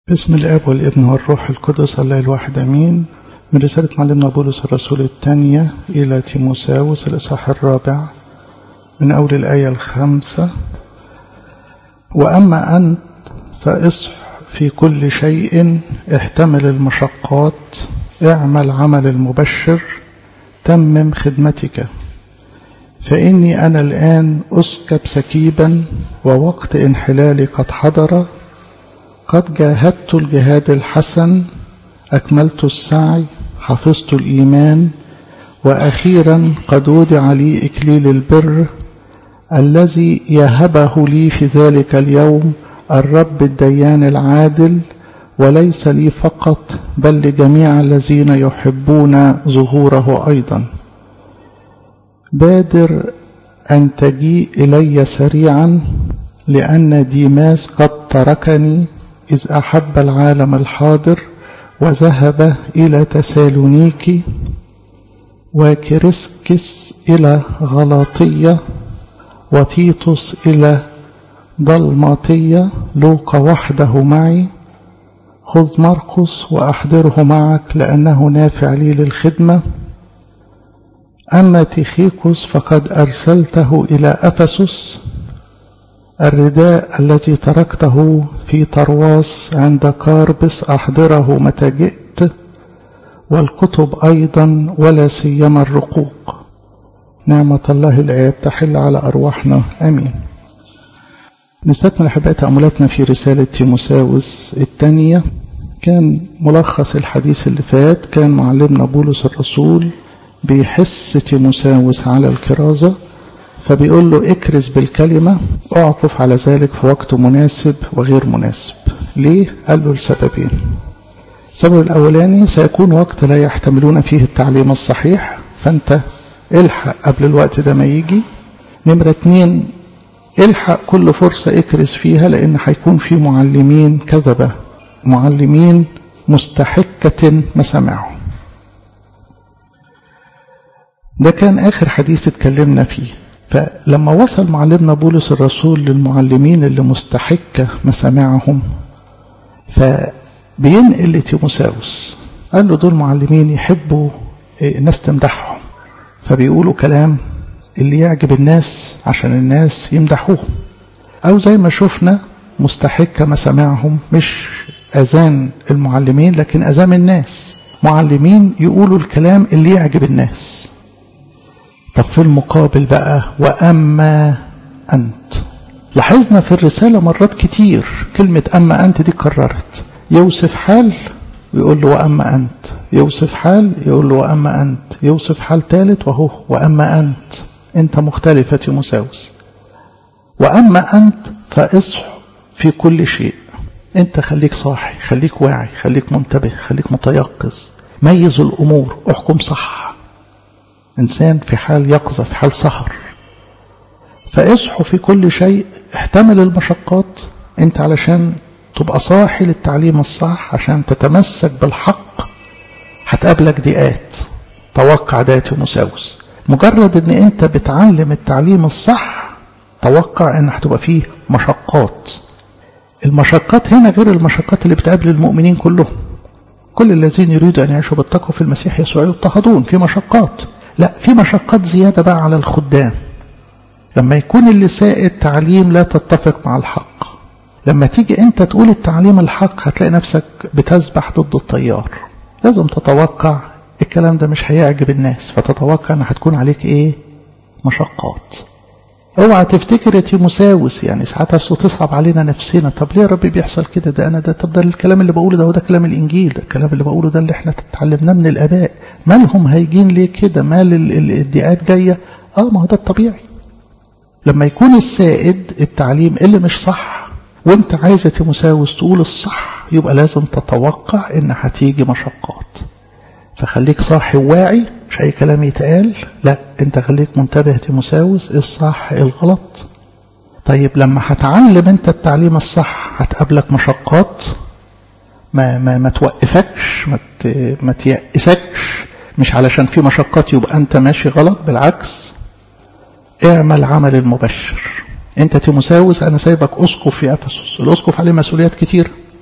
بسم الاب والابن والروح القدس الله الواحد امين من رساله معلمنا بولس الرسول الثانيه الى تيموساوس الاصحاح الرابع من اول الايه الخامسه واما انت فاصح في كل شيء احتمل المشقات اعمل عمل المبشر تمم خدمتك فاني انا الان اسكب سكيبا ووقت انحلالي قد حضر قد جاهدت الجهاد الحسن أكملت السعي حفظت الإيمان وأخيرا قد وضع لي إكليل البر الذي يهبه لي في ذلك اليوم الرب الديان العادل وليس لي فقط بل لجميع الذين يحبون ظهوره أيضا بادر أن تجيء إلي سريعا لأن ديماس قد تركني إذ أحب العالم الحاضر وذهب إلى تسالونيكي وكريسكس إلى غلاطية وتيتوس إلى ضلماطية لوقا وحده معي خذ مرقس وأحضره معك لأنه نافع لي للخدمة أما تيخيكوس فقد أرسلته إلى أفسس الرداء الذي تركته في طرواس عند كاربس أحضره متى جئت والكتب أيضا ولا سيما الرقوق نعمة الله الآب تحل على أرواحنا آمين نستكمل أحباء تأملاتنا في رسالة تيموساوس الثانية كان ملخص الحديث اللي فات كان معلمنا بولس الرسول بيحس تيموساوس على الكرازة فبيقول له اكرز بالكلمة اعكف على ذلك في وقت مناسب وغير مناسب ليه؟ قال له لسببين السبب الأولاني سيكون وقت لا يحتملون فيه التعليم الصحيح فأنت الحق قبل الوقت ده ما يجي نمرة اتنين الحق كل فرصة اكرز فيها لأن هيكون في معلمين كذبة معلمين مستحكة مسامعهم ده كان آخر حديث اتكلمنا فيه فلما وصل معلمنا بولس الرسول للمعلمين اللي مستحكة مسامعهم فبينقل لتيموساوس قال له دول معلمين يحبوا الناس تمدحهم فبيقولوا كلام اللي يعجب الناس عشان الناس يمدحوهم أو زي ما شفنا مستحكة مسامعهم مش أذان المعلمين لكن أذان الناس معلمين يقولوا الكلام اللي يعجب الناس طب في المقابل بقى وأما أنت لاحظنا في الرسالة مرات كتير كلمة أما أنت دي كررت يوصف حال ويقول له وأما أنت يوصف حال يقول له وأما أنت يوصف حال ثالث وهو وأما أنت أنت مختلفة تيموساوس وأما أنت فاصح في كل شيء أنت خليك صاحي خليك واعي خليك منتبه خليك متيقظ ميز الأمور احكم صح إنسان في حال يقظة في حال سهر فاصحوا في كل شيء احتمل المشقات انت علشان تبقى صاحي للتعليم الصح عشان تتمسك بالحق هتقابلك ضيقات توقع ده تيموساوس مجرد ان انت بتعلم التعليم الصح توقع ان هتبقى فيه مشقات المشقات هنا غير المشقات اللي بتقابل المؤمنين كلهم كل الذين يريدوا ان يعيشوا بالتقوى في المسيح يسوع يضطهدون في مشقات لا في مشقات زيادة بقى على الخدام لما يكون اللي سائد تعليم لا تتفق مع الحق لما تيجي انت تقول التعليم الحق هتلاقي نفسك بتسبح ضد التيار لازم تتوقع الكلام ده مش هيعجب الناس فتتوقع ان هتكون عليك ايه مشقات اوعى تفتكر يا تيموساوس يعني ساعات تصعب علينا نفسنا طب ليه يا رب بيحصل كده ده انا ده طب ده الكلام اللي بقوله ده هو ده كلام الانجيل ده الكلام اللي بقوله ده اللي احنا اتعلمناه من الاباء مالهم هيجين ليه كده مال الادعاءات جايه اه ما هو ده الطبيعي لما يكون السائد التعليم اللي مش صح وانت عايز يا تيموساوس تقول الصح يبقى لازم تتوقع ان هتيجي مشقات فخليك صاحي وواعي مش اي كلام يتقال لا انت خليك منتبه تيموساوس الصح الغلط طيب لما هتعلم انت التعليم الصح هتقابلك مشقات ما ما ما توقفكش ما ما تيأسكش مش علشان في مشقات يبقى انت ماشي غلط بالعكس اعمل عمل المبشر انت تيموساوس انا سايبك اسقف في افسس الاسقف عليه مسؤوليات كتير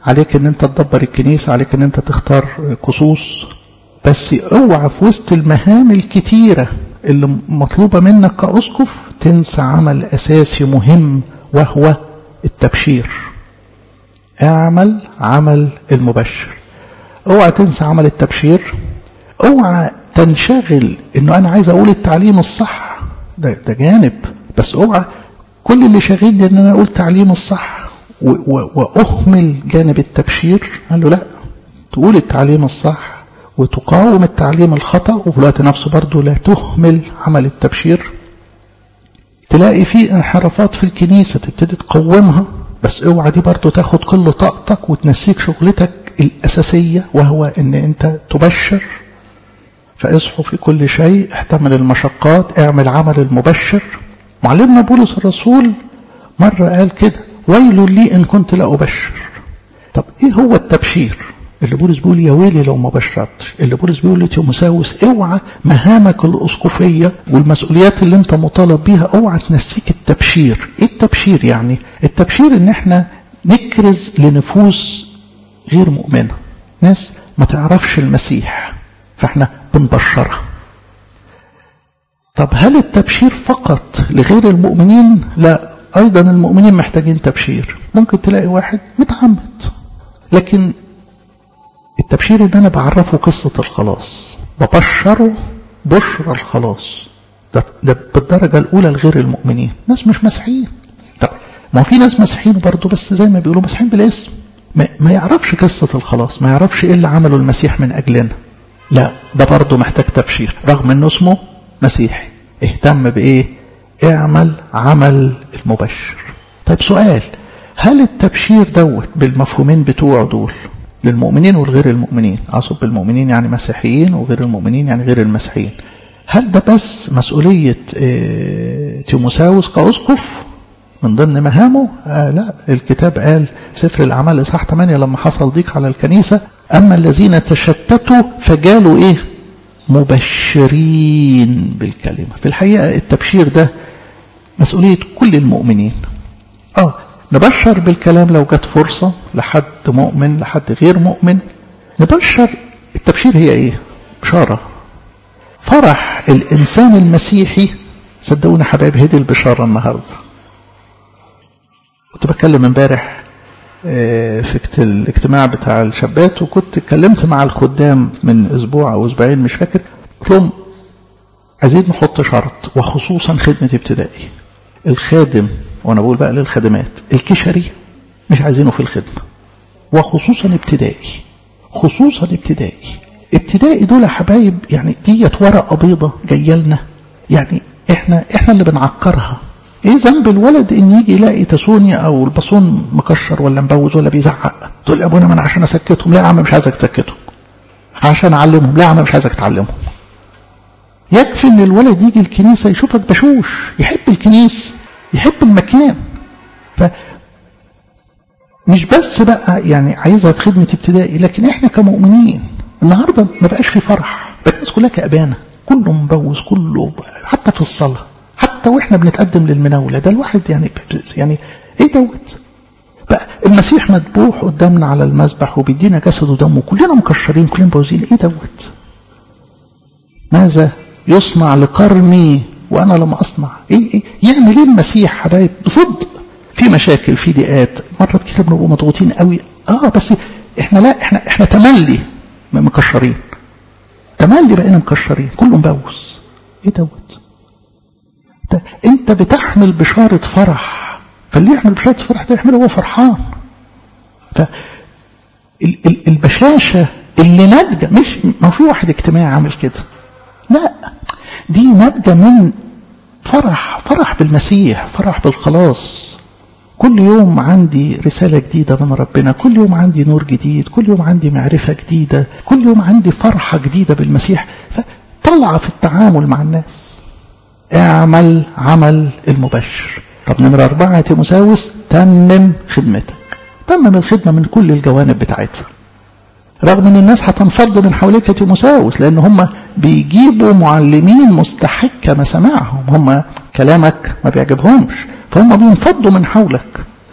عليك ان انت تدبر الكنيسة عليك ان انت تختار قصوص بس اوعى في وسط المهام الكتيرة اللي مطلوبة منك كأسقف تنسى عمل أساسي مهم وهو التبشير اعمل عمل المبشر اوعى تنسى عمل التبشير اوعى تنشغل انه انا عايز اقول التعليم الصح ده, ده جانب بس اوعى كل اللي شاغلني ان انا اقول تعليم الصح واهمل جانب التبشير قال له لا تقول التعليم الصح وتقاوم التعليم الخطأ وفي الوقت نفسه برضه لا تهمل عمل التبشير تلاقي في انحرافات في الكنيسة تبتدي تقومها بس اوعى دي برضه تاخد كل طاقتك وتنسيك شغلتك الأساسية وهو ان انت تبشر فاصحوا في كل شيء احتمل المشقات اعمل عمل المبشر معلمنا بولس الرسول مرة قال كده ويل لي إن كنت لا أبشر طب إيه هو التبشير اللي بولس بيقول يا ويلي لو ما بشرتش اللي بولس بيقول لتيموساوس اوعى مهامك الاسقفيه والمسؤوليات اللي انت مطالب بيها اوعى تنسيك التبشير ايه التبشير يعني التبشير ان احنا نكرز لنفوس غير مؤمنه ناس ما تعرفش المسيح فاحنا بنبشرها طب هل التبشير فقط لغير المؤمنين لا ايضا المؤمنين محتاجين تبشير ممكن تلاقي واحد متعمد لكن التبشير ان انا بعرفه قصة الخلاص ببشره بشرى الخلاص ده, ده بالدرجة الاولى لغير المؤمنين ناس مش مسيحيين طب ما في ناس مسيحيين برضه بس زي ما بيقولوا مسيحيين بالاسم ما, ما يعرفش قصة الخلاص ما يعرفش ايه اللي عمله المسيح من اجلنا لا ده برضه محتاج تبشير رغم انه اسمه مسيحي اهتم بايه اعمل عمل المبشر طيب سؤال هل التبشير دوت بالمفهومين بتوعه دول للمؤمنين والغير المؤمنين أقصد بالمؤمنين يعني مسيحيين وغير المؤمنين يعني غير المسيحيين هل ده بس مسؤولية اه تيموساوس كأسقف من ضمن مهامه آه لا الكتاب قال في سفر الأعمال إصحاح 8 لما حصل ضيق على الكنيسة أما الذين تشتتوا فجالوا إيه مبشرين بالكلمة في الحقيقة التبشير ده مسؤولية كل المؤمنين آه نبشر بالكلام لو جت فرصة لحد مؤمن لحد غير مؤمن نبشر التبشير هي ايه بشارة فرح الإنسان المسيحي صدقونا حبايب هدي البشارة النهاردة كنت بتكلم امبارح في الاجتماع بتاع الشابات وكنت اتكلمت مع الخدام من اسبوع او اسبوعين مش فاكر قلت لهم عايزين نحط شرط وخصوصا خدمة ابتدائي الخادم وانا بقول بقى للخدمات الكشري مش عايزينه في الخدمة وخصوصا ابتدائي خصوصا ابتدائي ابتدائي دول يا حبايب يعني ديت ورقة بيضة جايه لنا يعني احنا احنا اللي بنعكرها ايه ذنب الولد ان يجي يلاقي تسوني او البصون مكشر ولا مبوز ولا بيزعق تقول ابونا ما انا عشان اسكتهم لا يا عم مش عايزك تسكتهم عشان اعلمهم لا يا عم مش عايزك تعلمهم يكفي ان الولد يجي الكنيسة يشوفك بشوش يحب الكنيسة يحب المكان ف مش بس بقى يعني عايزها في خدمة ابتدائي لكن احنا كمؤمنين النهاردة ما بقاش في فرح بقى الناس كلها كأبانة كله مبوز كله حتى في الصلاة حتى واحنا بنتقدم للمناولة ده الواحد يعني يعني ايه دوت بقى المسيح مذبوح قدامنا على المذبح وبيدينا جسد ودمه كلنا مكشرين كلنا مبوزين ايه دوت ماذا يصنع لقرني وانا لم اصنع ايه, إيه؟ يعمل ايه المسيح حبايب بصدق في مشاكل في ضيقات مرات كتير بنبقى مضغوطين قوي اه بس احنا لا احنا احنا تملي مكشرين تملي بقينا مكشرين كله مبوس ايه دوت ده انت بتحمل بشارة فرح فاللي يحمل بشارة فرح ده يحمله هو فرحان ف البشاشة اللي ناتجة مش ما في واحد اجتماعي عامل كده لا دي ناتجة من فرح فرح بالمسيح فرح بالخلاص كل يوم عندي رسالة جديدة من ربنا كل يوم عندي نور جديد كل يوم عندي معرفة جديدة كل يوم عندي فرحة جديدة بالمسيح فطلع في التعامل مع الناس اعمل عمل المبشر طب نمرة أربعة تيموساوس تمم خدمتك تمم الخدمة من كل الجوانب بتاعتها رغم ان الناس هتنفض من حواليك تيموساوس لان هم بيجيبوا معلمين مستحكة مسامعهم هم كلامك ما بيعجبهمش فهم بينفضوا من حولك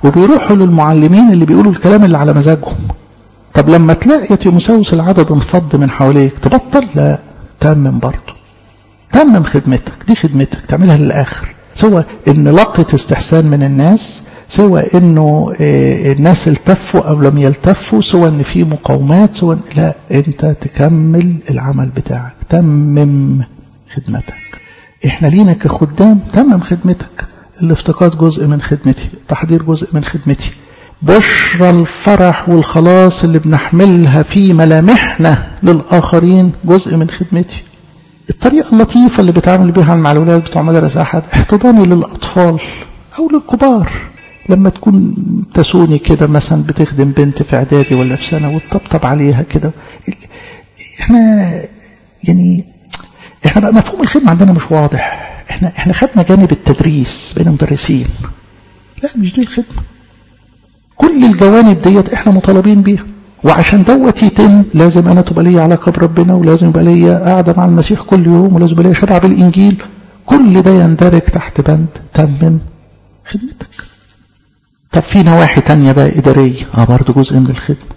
وبيروحوا للمعلمين اللي بيقولوا الكلام اللي على مزاجهم طب لما تلاقي يا تيموساوس العدد انفض من حواليك تبطل لا تمم برضه تمم خدمتك دي خدمتك تعملها للآخر سواء ان لقت استحسان من الناس سواء انه الناس التفوا او لم يلتفوا سواء ان في مقاومات سواء لا انت تكمل العمل بتاعك تمم خدمتك احنا لينا كخدام تمم خدمتك الافتقاد جزء من خدمتي تحضير جزء من خدمتي بشرى الفرح والخلاص اللي بنحملها في ملامحنا للآخرين جزء من خدمتي الطريقة اللطيفة اللي بتعامل بيها مع الأولاد بتوع مدرسة أحد احتضاني للأطفال أو للكبار لما تكون تسوني كده مثلا بتخدم بنت في إعدادي ولا في سنة وتطبطب عليها كده احنا يعني احنا بقى مفهوم الخدمة عندنا مش واضح احنا احنا خدنا جانب التدريس بين مدرسين لا مش دي الخدمة كل الجوانب ديت احنا مطالبين بيها وعشان دوت يتم لازم انا تبقى لي علاقه بربنا ولازم يبقى لي قاعده مع المسيح كل يوم ولازم يبقى لي شبع بالانجيل كل ده يندرج تحت بند تمم خدمتك طب في نواحي تانية بقى إدارية اه برضه جزء من الخدمة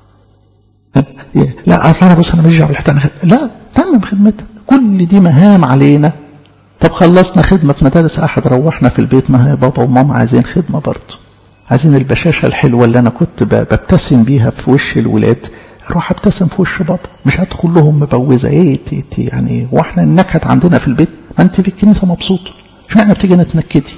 لا اصل انا بص انا مش دعوه بالحته لا تمم خدمتك كل دي مهام علينا طب خلصنا خدمه في مدارس احد روحنا في البيت ما هي بابا وماما عايزين خدمه برضه عايزين البشاشة الحلوة اللي أنا كنت ببتسم بيها في وش الولاد أروح أبتسم في وش بابا مش هدخل لهم مبوزة إيه تي تي يعني وإحنا النكد عندنا في البيت ما أنت في الكنيسة مبسوطة اشمعنى بتيجي نتنكدي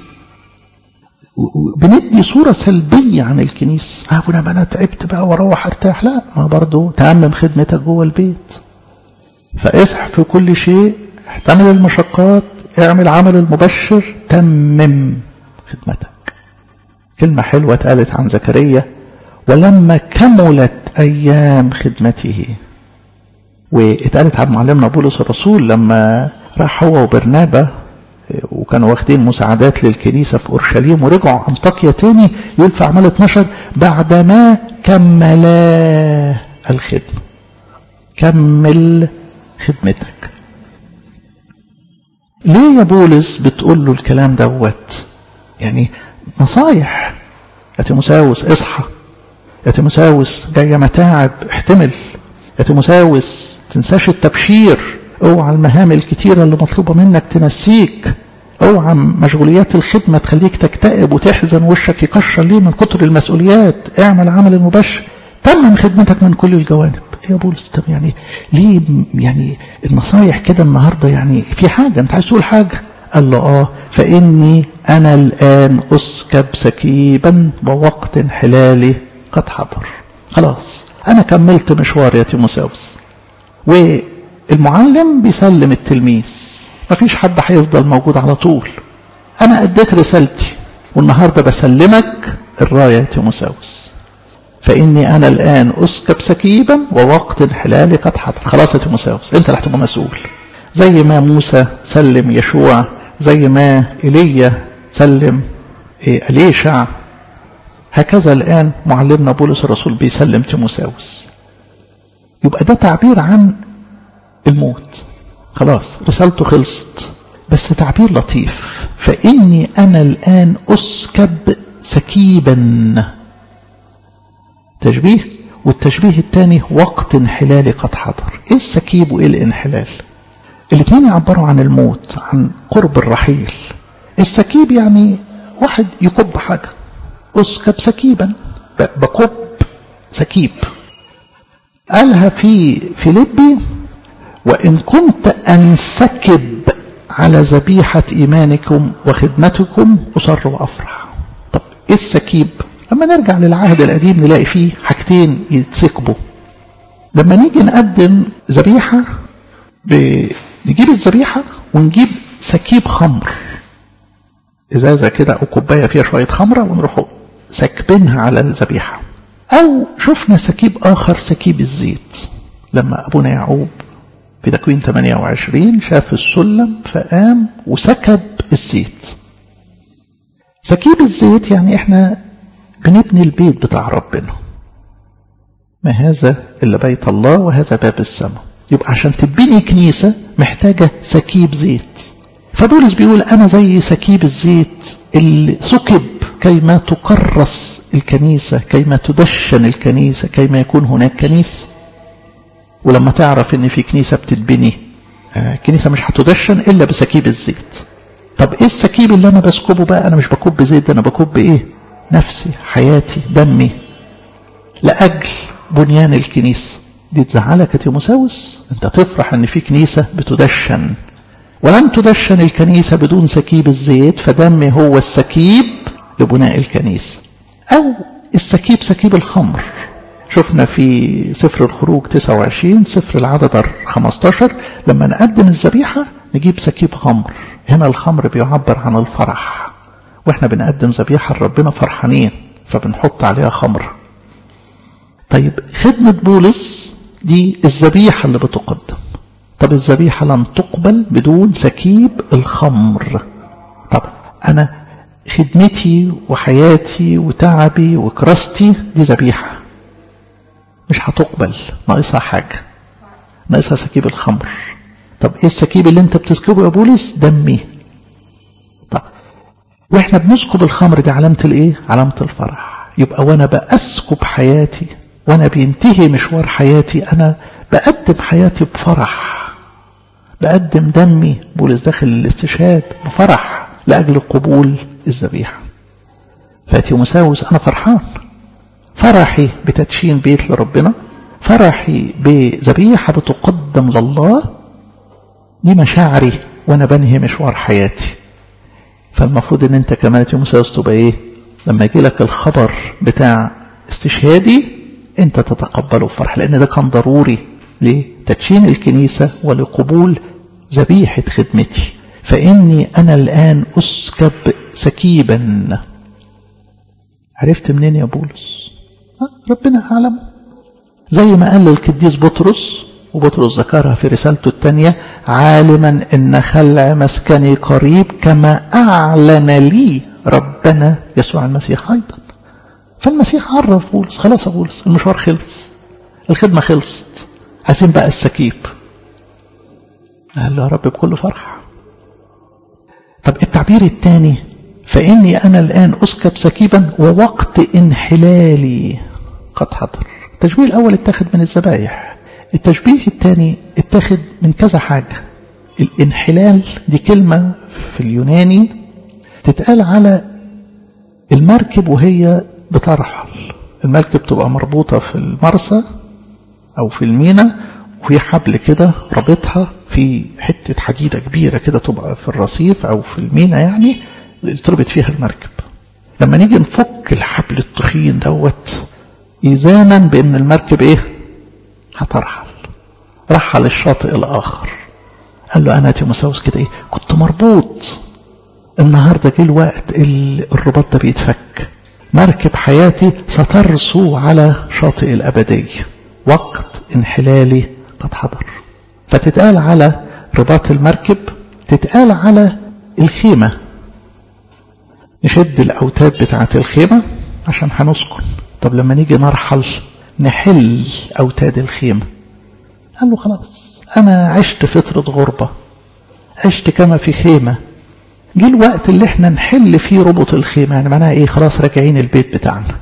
بندي صورة سلبية عن الكنيسة اه ابونا أنا تعبت بقى وأروح أرتاح لا ما برضه تأمم خدمتك جوه البيت فاصح في كل شيء احتمل المشقات اعمل عمل المبشر تمم خدمتك كلمة حلوة اتقالت عن زكريا ولما كملت أيام خدمته واتقالت عن معلمنا بولس الرسول لما راح هو وبرنابا وكانوا واخدين مساعدات للكنيسة في أورشليم ورجعوا أنطاكيا تاني يقول في أعمال 12 بعدما كملا الخدمة كمل خدمتك ليه يا بولس بتقول له الكلام دوت يعني نصايح يا تيموساوس اصحى يا تيموساوس جاية متاعب احتمل يا تيموساوس تنساش التبشير اوعى المهام الكتيرة اللي مطلوبة منك تنسيك اوعى مشغوليات الخدمة تخليك تكتئب وتحزن وشك يكشر ليه من كتر المسؤوليات اعمل عمل المبشر تمم خدمتك من كل الجوانب يا بولس طب يعني ليه يعني النصايح كده النهارده يعني في حاجه انت عايز تقول حاجه قال له اه فاني انا الان اسكب سكيبا ووقت انحلالي قد حضر خلاص انا كملت مشوار يا تيموساوس والمعلم بيسلم التلميذ مفيش حد هيفضل موجود على طول انا اديت رسالتي والنهارده بسلمك الرايه يا تيموساوس فاني انا الان اسكب سكيبا ووقت انحلالي قد حضر خلاص يا تيموساوس انت اللي هتبقى مسؤول زي ما موسى سلم يشوع زي ما ايليا سلم اليشع هكذا الان معلمنا بولس الرسول بيسلم تيموساوس يبقى ده تعبير عن الموت خلاص رسالته خلصت بس تعبير لطيف فاني انا الان اسكب سكيبا تشبيه والتشبيه الثاني وقت انحلالي قد حضر ايه السكيب وايه الانحلال الاثنين يعبروا عن الموت عن قرب الرحيل السكيب يعني واحد يكب حاجة أسكب سكيبا بكب سكيب قالها في فيليبي وإن كنت أنسكب على ذبيحة إيمانكم وخدمتكم أصر وأفرح طب إيه السكيب لما نرجع للعهد القديم نلاقي فيه حاجتين يتسكبوا لما نيجي نقدم ذبيحة نجيب الذبيحة ونجيب سكيب خمر ازازة كده او كوباية فيها شوية خمرة ونروحوا سكبينها على الذبيحة او شفنا سكيب اخر سكيب الزيت لما ابونا يعقوب في تكوين 28 شاف السلم فقام وسكب الزيت سكيب الزيت يعني احنا بنبني البيت بتاع ربنا ما هذا إلا بيت الله وهذا باب السماء يبقى عشان تبني كنيسة محتاجة سكيب زيت فبولس بيقول أنا زي سكيب الزيت اللي سكب كيما تكرس الكنيسة كيما تدشن الكنيسة كيما يكون هناك كنيسة ولما تعرف ان في كنيسة بتتبني الكنيسة مش هتدشن الا بسكيب الزيت طب ايه السكيب اللي انا بسكبه بقى انا مش بكب زيت انا بكب بايه نفسي حياتي دمي لاجل بنيان الكنيسة دي تزعلك يا تيموساوس انت تفرح ان في كنيسة بتدشن ولن تدشن الكنيسة بدون سكيب الزيت فدمي هو السكيب لبناء الكنيسة أو السكيب سكيب الخمر شفنا في سفر الخروج 29 سفر العدد 15 لما نقدم الذبيحة نجيب سكيب خمر هنا الخمر بيعبر عن الفرح واحنا بنقدم ذبيحة لربنا فرحانين فبنحط عليها خمر طيب خدمة بولس دي الذبيحة اللي بتقدم طب الذبيحة لن تقبل بدون سكيب الخمر طب أنا خدمتي وحياتي وتعبي وكراستي دي ذبيحة مش هتقبل ناقصها حاجة ناقصها سكيب الخمر طب ايه السكيب اللي انت بتسكبه يا بولس دمي طب واحنا بنسكب الخمر دي علامة الايه علامة الفرح يبقى وانا بأسكب حياتي وانا بينتهي مشوار حياتي انا بقدم حياتي بفرح بقدم دمي بولس داخل الاستشهاد بفرح لأجل قبول الذبيحة فاتيومساوس أنا فرحان فرحي بتدشين بيت لربنا فرحي بذبيحة بتقدم لله دي مشاعري وأنا بنهي مشوار حياتي فالمفروض ان انت كمان تيموساوس تبقى ايه لما يجي لك الخبر بتاع استشهادي انت تتقبله بفرح لان ده كان ضروري لتدشين الكنيسة ولقبول ذبيحة خدمتي فإني أنا الآن أسكب سكيبا عرفت منين يا بولس ربنا أعلم زي ما قال للقديس بطرس وبطرس ذكرها في رسالته الثانية عالما إن خلع مسكني قريب كما أعلن لي ربنا يسوع المسيح أيضا فالمسيح عرف بولس خلاص يا بولس المشوار خلص الخدمة خلصت عايزين بقى السكيب قال له يا رب بكل فرح طب التعبير الثاني فإني أنا الآن أسكب سكيبا ووقت انحلالي قد حضر التشبيه الأول اتخذ من الذبايح التشبيه الثاني اتخذ من كذا حاجة الانحلال دي كلمة في اليوناني تتقال على المركب وهي بترحل المركب تبقى مربوطة في المرسى أو في المينا وفي حبل كده رابطها في حتة حديدة كبيرة كده تبقى في الرصيف أو في المينا يعني تربط فيها المركب لما نيجي نفك الحبل التخين دوت إذانا بأن المركب إيه هترحل رحل الشاطئ الآخر قال له أنا تيموساوس كده إيه كنت مربوط النهاردة جه الوقت الرباط ده بيتفك مركب حياتي سترسو على شاطئ الأبدية وقت انحلالي قد حضر فتتقال على رباط المركب تتقال على الخيمة نشد الأوتاد بتاعة الخيمة عشان هنسكن طب لما نيجي نرحل نحل أوتاد الخيمة قال له خلاص أنا عشت فترة غربة عشت كما في خيمة جه الوقت اللي احنا نحل فيه ربط الخيمة يعني معناها ايه خلاص راجعين البيت بتاعنا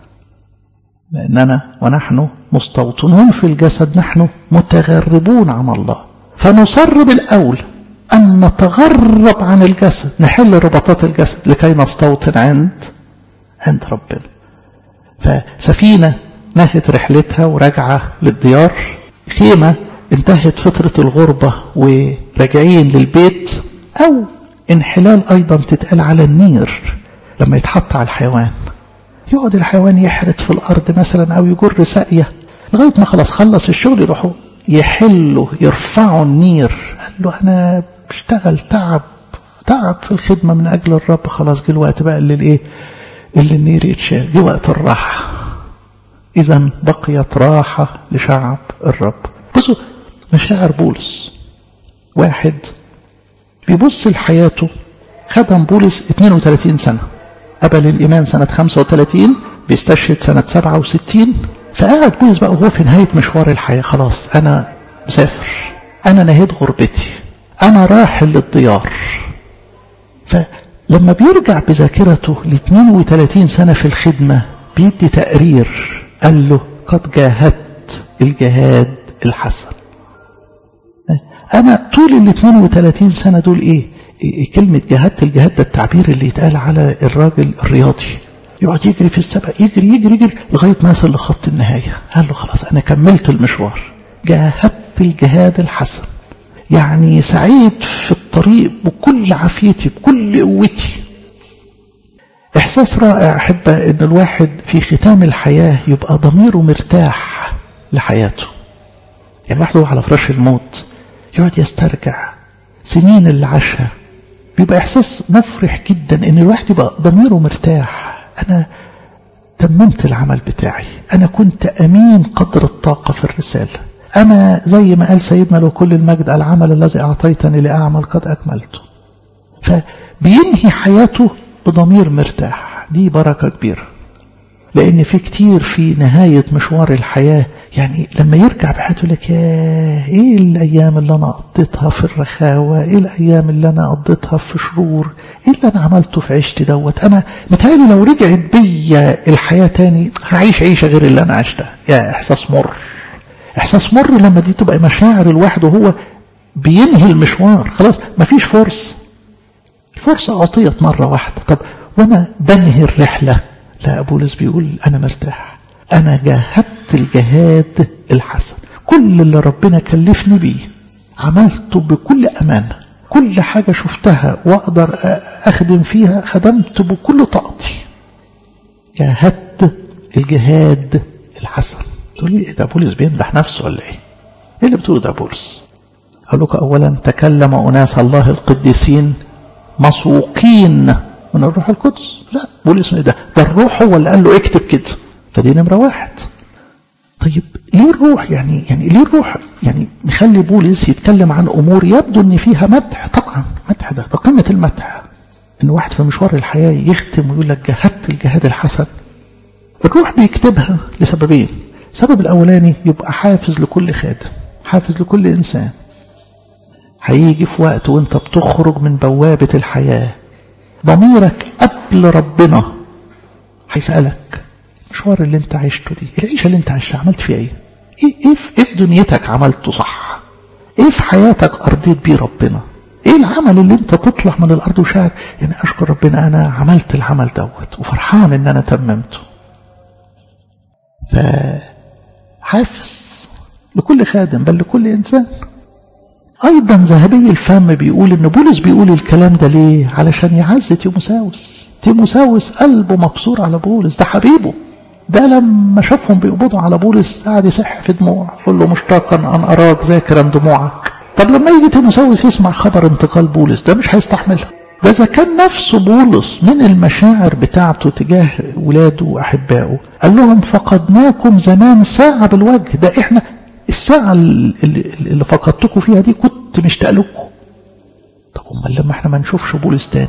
لأننا ونحن مستوطنون في الجسد نحن متغربون عن الله فنصر بالأول أن نتغرب عن الجسد نحل رباطات الجسد لكي نستوطن عند عند ربنا فسفينة نهت رحلتها وراجعة للديار خيمة انتهت فترة الغربة وراجعين للبيت أو انحلال أيضا تتقال على النير لما يتحط على الحيوان يقعد الحيوان يحرت في الأرض مثلا أو يجر ساقية لغاية ما خلاص خلص الشغل يروحوا يحلوا يرفعوا النير قال له أنا بشتغل تعب تعب في الخدمة من أجل الرب خلاص جه الوقت بقى اللي الإيه اللي النير يتشال جه وقت الراحة إذا بقيت راحة لشعب الرب بصوا مشاعر بولس واحد بيبص لحياته خدم بولس 32 سنة قبل الإيمان سنة 35 بيستشهد سنة 67 فقعد بولس بقى وهو في نهاية مشوار الحياة خلاص أنا مسافر أنا نهيت غربتي أنا راحل للديار لما بيرجع بذاكرته ل 32 سنة في الخدمة بيدي تقرير قال له قد جاهدت الجهاد الحسن أنا طول ال 32 سنة دول إيه؟ إيه كلمة جهدت الجهاد ده التعبير اللي يتقال على الراجل الرياضي يقعد يجري في السبق يجري يجري يجري لغاية ما يصل لخط النهاية قال له خلاص أنا كملت المشوار جاهدت الجهاد الحسن يعني سعيت في الطريق بكل عافيتي بكل قوتي إحساس رائع أحب أن الواحد في ختام الحياة يبقى ضميره مرتاح لحياته يعني واحد على فراش الموت يقعد يسترجع سنين اللي عاشها بيبقى إحساس مفرح جدا أن الواحد يبقى ضميره مرتاح أنا تممت العمل بتاعي أنا كنت أمين قدر الطاقة في الرسالة أنا زي ما قال سيدنا لو كل المجد العمل الذي أعطيتني لأعمل قد أكملته فبينهي حياته بضمير مرتاح دي بركة كبيرة لأن في كتير في نهاية مشوار الحياة يعني لما يرجع بحياته لك يا ايه الايام اللي انا قضيتها في الرخاوة ايه الايام اللي انا قضيتها في شرور ايه اللي انا عملته في عيشتي دوت انا متهيألي لو رجعت بيا الحياة تاني هعيش عيشة غير اللي انا عشتها يا احساس مر احساس مر لما دي تبقى مشاعر الواحد وهو بينهي المشوار خلاص مفيش فرصة الفرصة اعطيت مرة واحدة طب وانا بنهي الرحلة لا بولس بيقول انا مرتاح أنا جاهدت الجهاد الحسن كل اللي ربنا كلفني بيه عملته بكل أمانة كل حاجة شفتها وأقدر أخدم فيها خدمت بكل طاقتي جاهدت الجهاد الحسن تقول لي ده بولس بيمدح نفسه ولا ايه؟ ايه اللي بتقوله ده بولس؟ أقول لك أولا تكلم أناس الله القديسين مسوقين من الروح القدس لا بولس ده ده الروح هو اللي قال له اكتب كده فدي نمرة واحد طيب ليه الروح يعني يعني ليه الروح يعني نخلي بولس يتكلم عن امور يبدو ان فيها مدح طبعا مدح ده ده قمه المدح ان واحد في مشوار الحياه يختم ويقول لك جاهدت الجهاد الحسن الروح بيكتبها لسببين السبب الاولاني يبقى حافز لكل خادم حافز لكل انسان هيجي في وقت وانت بتخرج من بوابه الحياه ضميرك قبل ربنا هيسالك المشوار اللي انت عشته دي العيشة اللي انت عشتها عملت فيها ايه ايه, ايه في ايه في دنيتك عملته صح ايه في حياتك ارضيت بيه ربنا ايه العمل اللي انت تطلع من الارض وشاعر يعني اشكر ربنا انا عملت العمل دوت وفرحان ان انا تممته فحافز لكل خادم بل لكل انسان ايضا ذهبي الفم بيقول ان بولس بيقول الكلام ده ليه علشان يعزي تيموساوس تيموساوس قلبه مكسور على بولس ده حبيبه ده لما شافهم بيقبضوا على بولس قعد يصح في دموع قال له مشتاقا ان اراك ذاكرا دموعك طب لما يجي تيموساوس يسمع خبر انتقال بولس ده مش هيستحملها ده اذا كان نفسه بولس من المشاعر بتاعته تجاه ولاده واحبائه قال لهم فقدناكم زمان ساعه بالوجه ده احنا الساعه اللي, اللي فقدتكم فيها دي كنت مشتاق لكم طب امال لما احنا ما نشوفش بولس تاني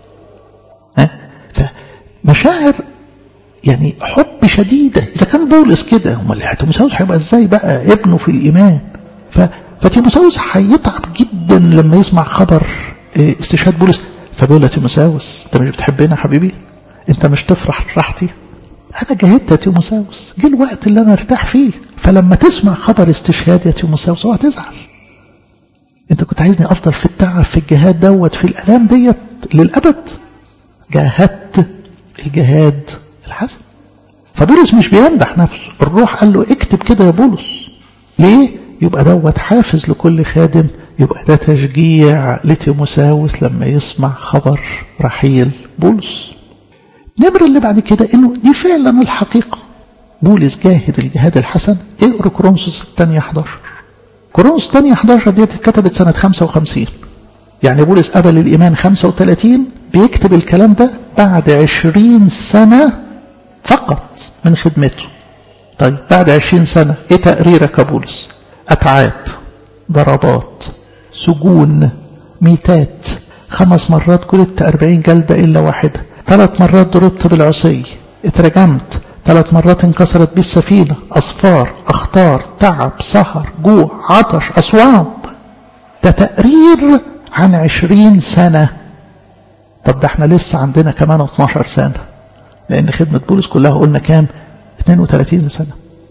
ها فمشاعر يعني حب شديدة إذا كان بولس كده امال تيموساوس هيبقى إزاي بقى ابنه في الإيمان ف... فتيموساوس هيتعب جدا لما يسمع خبر استشهاد بولس فبيقول له تيموساوس أنت مش بتحبنا حبيبي أنت مش تفرح راحتي أنا جاهدت يا تيموساوس جه الوقت اللي أنا ارتاح فيه فلما تسمع خبر استشهاد يا تيموساوس اوعى تزعل أنت كنت عايزني أفضل في التعب في الجهاد دوت في الآلام ديت للأبد جاهدت الجهاد الحسن فبولس مش بيمدح نفسه الروح قال له اكتب كده يا بولس ليه يبقى دوت حافز لكل خادم يبقى ده تشجيع لتيموساوس لما يسمع خبر رحيل بولس نمر اللي بعد كده انه دي فعلا الحقيقة بولس جاهد الجهاد الحسن اقرا كورنثوس الثانية 11 كورنثوس الثانية 11 دي اتكتبت سنة 55 يعني بولس قبل الإيمان 35 بيكتب الكلام ده بعد 20 سنة فقط من خدمته طيب بعد 20 سنة ايه تقريرك يا بولس أتعاب ضربات سجون ميتات خمس مرات جلدت أربعين جلدة إلا واحدة ثلاث مرات ضربت بالعصي اترجمت ثلاث مرات انكسرت بي السفينة أصفار أخطار تعب سهر جوع عطش أصوام ده تقرير عن عشرين سنة طب ده احنا لسه عندنا كمان 12 سنة لأن خدمة بولس كلها قلنا كام 32 سنة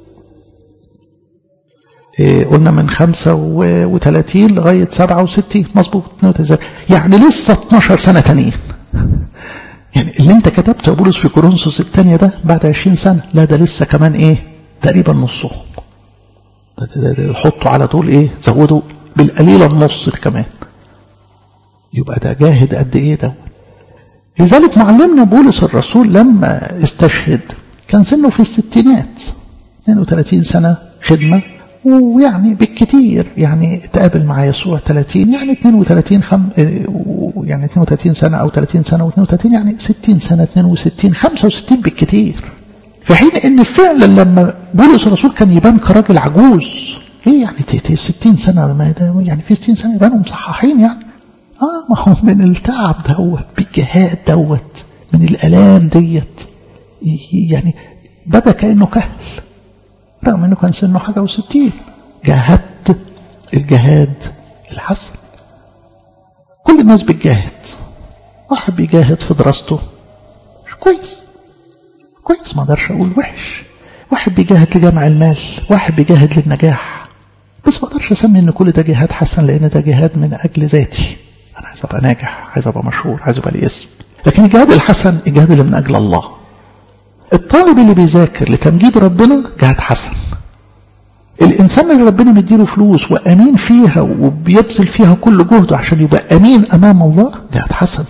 إيه قلنا من 35 لغاية 67 مظبوط 32 يعني لسه 12 سنة تانيين يعني اللي انت كتبته يا بولس في كورنثوس الثانية ده بعد 20 سنة لا ده لسه كمان ايه تقريبا نصهم ده ده ده حطوا على طول ايه زودوا بالقليلة النص كمان يبقى ده جاهد قد ايه ده لذلك معلمنا بولس الرسول لما استشهد كان سنه في الستينات 32 سنة خدمة ويعني بالكتير يعني تقابل مع يسوع 30 يعني 32 خم يعني 32 سنة أو 30 سنة و32 يعني 60 سنة 62 65 بالكتير في حين ان فعلا لما بولس الرسول كان يبان كراجل عجوز ايه يعني 60 سنة ما ده يعني في 60 سنة يبانوا مصححين يعني اه ما هو من التعب دوت بالجهاد دوت من الالام ديت يعني بدا كانه كهل رغم انه كان سنه حاجه وستين جاهدت الجهاد الحسن كل الناس بتجاهد واحد بيجاهد في دراسته مش كويس كويس ما اقدرش اقول وحش واحد بيجاهد لجمع المال واحد بيجاهد للنجاح بس ما اقدرش اسمي ان كل ده جهاد حسن لان ده جهاد من اجل ذاتي انا عايز ابقى ناجح عايز ابقى مشهور عايز ابقى لي اسم لكن الجهاد الحسن الجهاد اللي من اجل الله الطالب اللي بيذاكر لتمجيد ربنا جهاد حسن الإنسان اللي ربنا مديله فلوس وأمين فيها وبيبذل فيها كل جهده عشان يبقى أمين أمام الله جهاد حسن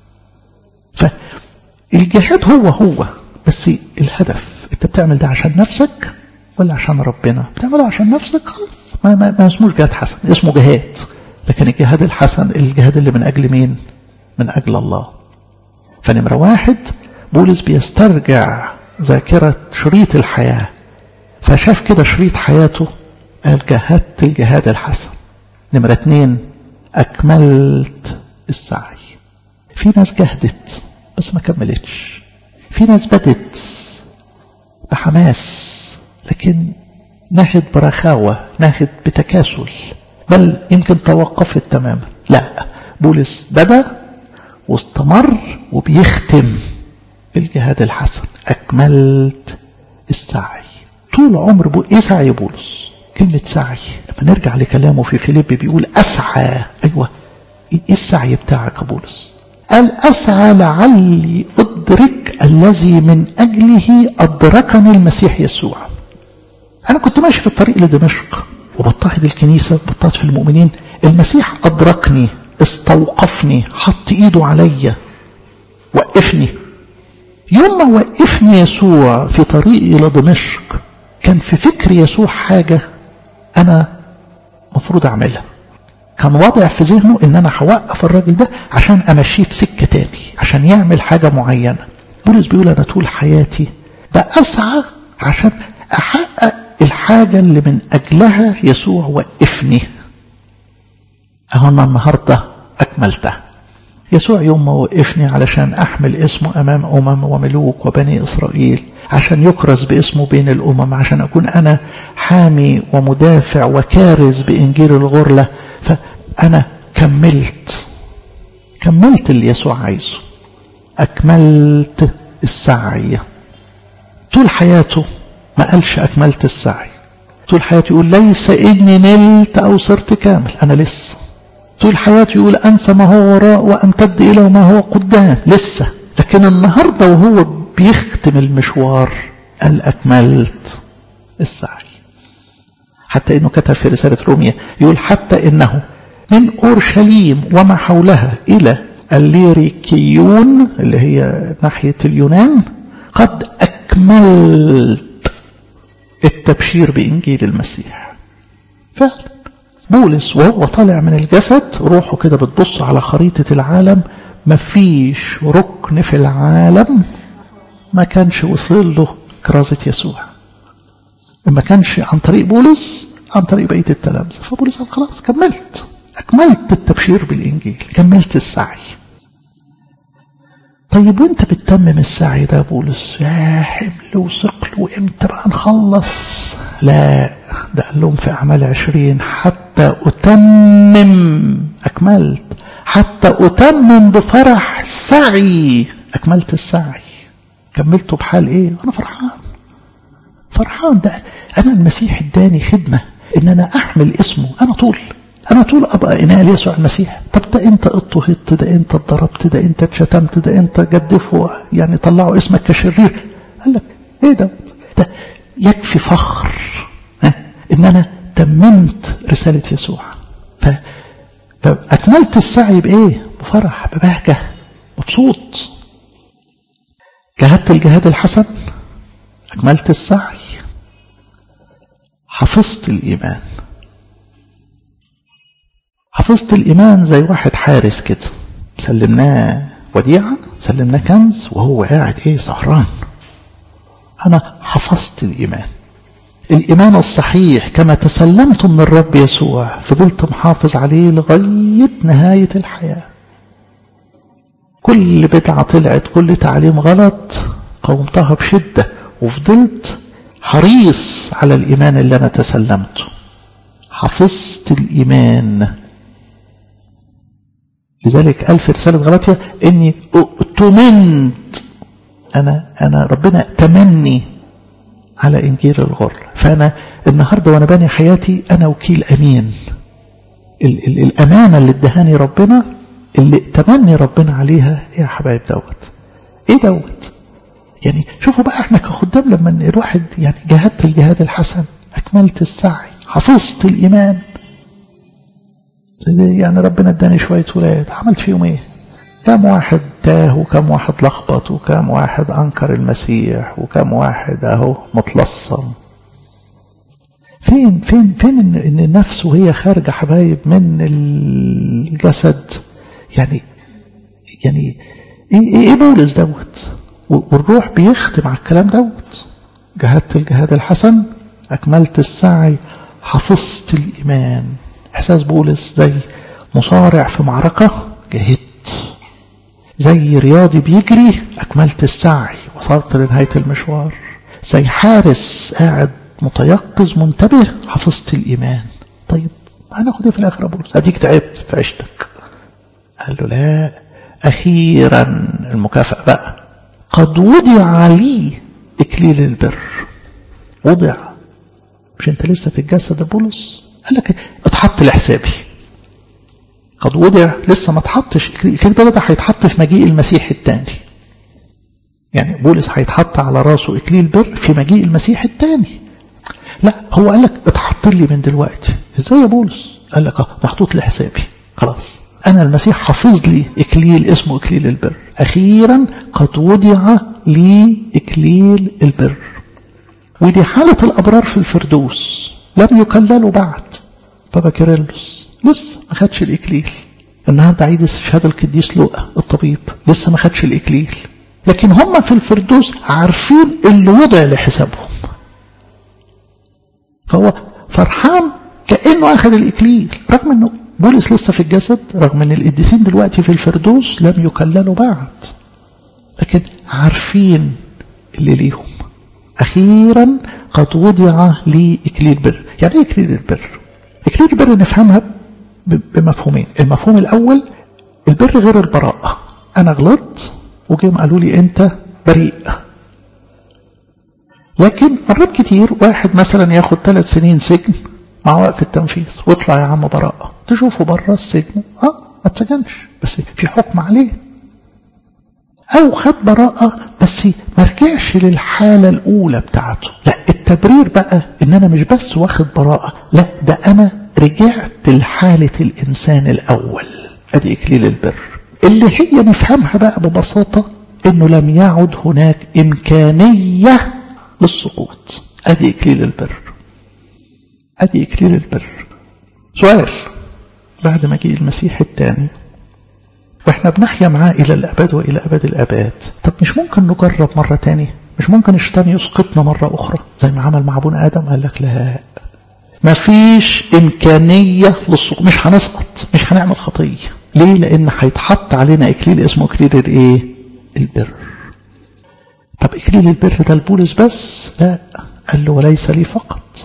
فالجهاد هو هو بس الهدف أنت بتعمل ده عشان نفسك ولا عشان ربنا بتعمله عشان نفسك خلاص ما, ما, ما اسموش جهاد حسن اسمه جهاد لكن الجهاد الحسن الجهاد اللي من أجل مين من أجل الله فنمرة واحد بولس بيسترجع ذاكرة شريط الحياة فشاف كده شريط حياته قال جهدت الجهاد الحسن نمرة اتنين أكملت السعي في ناس جهدت بس ما كملتش في ناس بدت بحماس لكن نهد برخاوة نهد بتكاسل بل يمكن توقفت تماما لا بولس بدأ واستمر وبيختم بالجهاد الحسن أكملت السعي طول عمر بو ايه سعي بولس كلمة سعي لما نرجع لكلامه في فيليب بيقول أسعى أيوة إيه السعي بتاعك يا بولس قال أسعى لعلي أدرك الذي من أجله أدركني المسيح يسوع أنا كنت ماشي في الطريق لدمشق وبضطهد الكنيسة بضطهد في المؤمنين المسيح أدركني استوقفني حط إيده عليا وقفني يوم ما وقفني يسوع في طريقي إلى دمشق كان في فكر يسوع حاجة أنا مفروض أعملها كان واضع في ذهنه ان انا هوقف الراجل ده عشان امشيه في سكه تاني عشان يعمل حاجه معينه بولس بيقول انا طول حياتي بأسعى عشان احقق الحاجه اللي من اجلها يسوع وقفني اهو انا النهارده اكملتها يسوع يوم ما وقفني علشان احمل اسمه امام امم وملوك وبني اسرائيل عشان يكرز باسمه بين الامم عشان اكون انا حامي ومدافع وكارز بانجيل الغرله فأنا كملت كملت اللي يسوع عايزه أكملت السعي طول حياته ما قالش أكملت السعي طول حياته يقول ليس إني نلت أو صرت كامل أنا لسه طول حياته يقول أنسى ما هو وراء وأمتد إلى ما هو قدام لسه لكن النهاردة وهو بيختم المشوار قال أكملت السعي حتى انه كتب في رسالة روميا يقول حتى انه من اورشليم وما حولها الى الليريكيون اللي هي ناحية اليونان قد اكملت التبشير بانجيل المسيح فعلا بولس وهو طالع من الجسد روحه كده بتبص على خريطة العالم مفيش ركن في العالم ما كانش وصل له كرازة يسوع ما كانش عن طريق بولس عن طريق بقية التلامذة فبولس قال خلاص كملت أكملت التبشير بالإنجيل كملت السعي طيب وانت بتتمم السعي ده بولس يا حمل وثقل وامتى بقى نخلص لا ده قال لهم في أعمال عشرين حتى أتمم أكملت حتى أتمم بفرح سعي أكملت السعي كملته بحال إيه أنا فرحان فرحان ده أنا المسيح اداني خدمة إن أنا أحمل اسمه أنا طول أنا طول أبقى إناء يسوع المسيح طب ده أنت اضطهدت ده أنت اتضربت ده أنت اتشتمت ده أنت جدفوا يعني طلعوا اسمك كشرير قال لك إيه ده ده يكفي فخر ها إن أنا تممت رسالة يسوع ف... فأكملت السعي بإيه بفرح ببهجة مبسوط جهدت الجهاد الحسن أكملت السعي حفظت الإيمان حفظت الإيمان زي واحد حارس كده سلمناه وديعة سلمناه كنز وهو قاعد إيه سهران أنا حفظت الإيمان الإيمان الصحيح كما تسلمت من الرب يسوع فضلت محافظ عليه لغاية نهاية الحياة كل بدعة طلعت كل تعليم غلط قومتها بشدة وفضلت حريص على الإيمان اللي أنا تسلمته حفظت الإيمان لذلك قال في رسالة غلطية إني اؤتمنت أنا أنا ربنا تمني على إنجيل الغر فأنا النهاردة وأنا باني حياتي أنا وكيل أمين ال ال الأمانة اللي ادهاني ربنا اللي تمني ربنا عليها يا حبايب دوت إيه دوت يعني شوفوا بقى احنا كخدام لما الواحد يعني جاهدت الجهاد الحسن أكملت السعي حفظت الإيمان يعني ربنا اداني شوية ولاد عملت فيهم ايه كم واحد تاه وكم واحد لخبط وكم واحد أنكر المسيح وكم واحد أهو متلصم فين فين فين إن, إن النفس وهي خارجة حبايب من الجسد يعني يعني إيه, إيه بولس دوت والروح بيختم على الكلام دوت جهدت الجهاد الحسن أكملت السعي حفظت الإيمان إحساس بولس زي مصارع في معركة جهدت زي رياضي بيجري أكملت السعي وصلت لنهاية المشوار زي حارس قاعد متيقظ منتبه حفظت الإيمان طيب هناخد ايه في الآخر بولس أديك تعبت في عشتك قال له لا أخيرا المكافأة بقى قد وضع لي إكليل البر وضع مش انت لسه في الجسد يا بولس قال لك اتحط لحسابي قد وضع لسه ما اتحطش الكلمة ده هيتحط في مجيء المسيح الثاني يعني بولس هيتحط على راسه اكليل بر في مجيء المسيح الثاني لا هو قال لك اتحط لي من دلوقتي ازاي يا بولس قال لك اه محطوط لحسابي خلاص انا المسيح حافظ لي اكليل اسمه اكليل البر اخيرا قد وضع لي اكليل البر ودي حالة الابرار في الفردوس لم يكللوا بعد بابا كيرلس لسه ما خدش الإكليل النهارده عيد استشهاد القديس لوقا الطبيب لسه ما خدش الإكليل لكن هم في الفردوس عارفين اللي وضع لحسابهم فهو فرحان كأنه أخذ الإكليل رغم أنه بولس لسه في الجسد رغم أن القديسين دلوقتي في الفردوس لم يكللوا بعد لكن عارفين اللي ليهم أخيرا قد وضع لي إكليل بر يعني إيه إكليل البر إكليل البر نفهمها بمفهومين المفهوم الأول البر غير البراءة أنا غلطت وجيم قالوا لي أنت بريء لكن مرات كتير واحد مثلا ياخد ثلاث سنين سجن مع وقف التنفيذ واطلع يا عم براءة تشوفه بره السجن اه ما اتسجنش بس في حكم عليه أو خد براءة بس ما رجعش للحالة الأولى بتاعته لا التبرير بقى إن أنا مش بس واخد براءة لا ده أنا رجعت لحالة الإنسان الأول أدي إكليل البر اللي هي نفهمها بقى ببساطة إنه لم يعد هناك إمكانية للسقوط أدي إكليل البر أدي إكليل البر سؤال بعد ما جه المسيح الثاني واحنا بنحيا معاه إلى الأبد وإلى أبد الأباد طب مش ممكن نجرب مرة تاني مش ممكن الشيطان يسقطنا مرة أخرى زي ما عمل مع أبونا آدم قال لك لا ما فيش إمكانية للسقوط مش هنسقط مش هنعمل خطية ليه لأن هيتحط علينا إكليل اسمه إكليل الإيه البر طب إكليل البر ده البولس بس لا قال له وليس لي فقط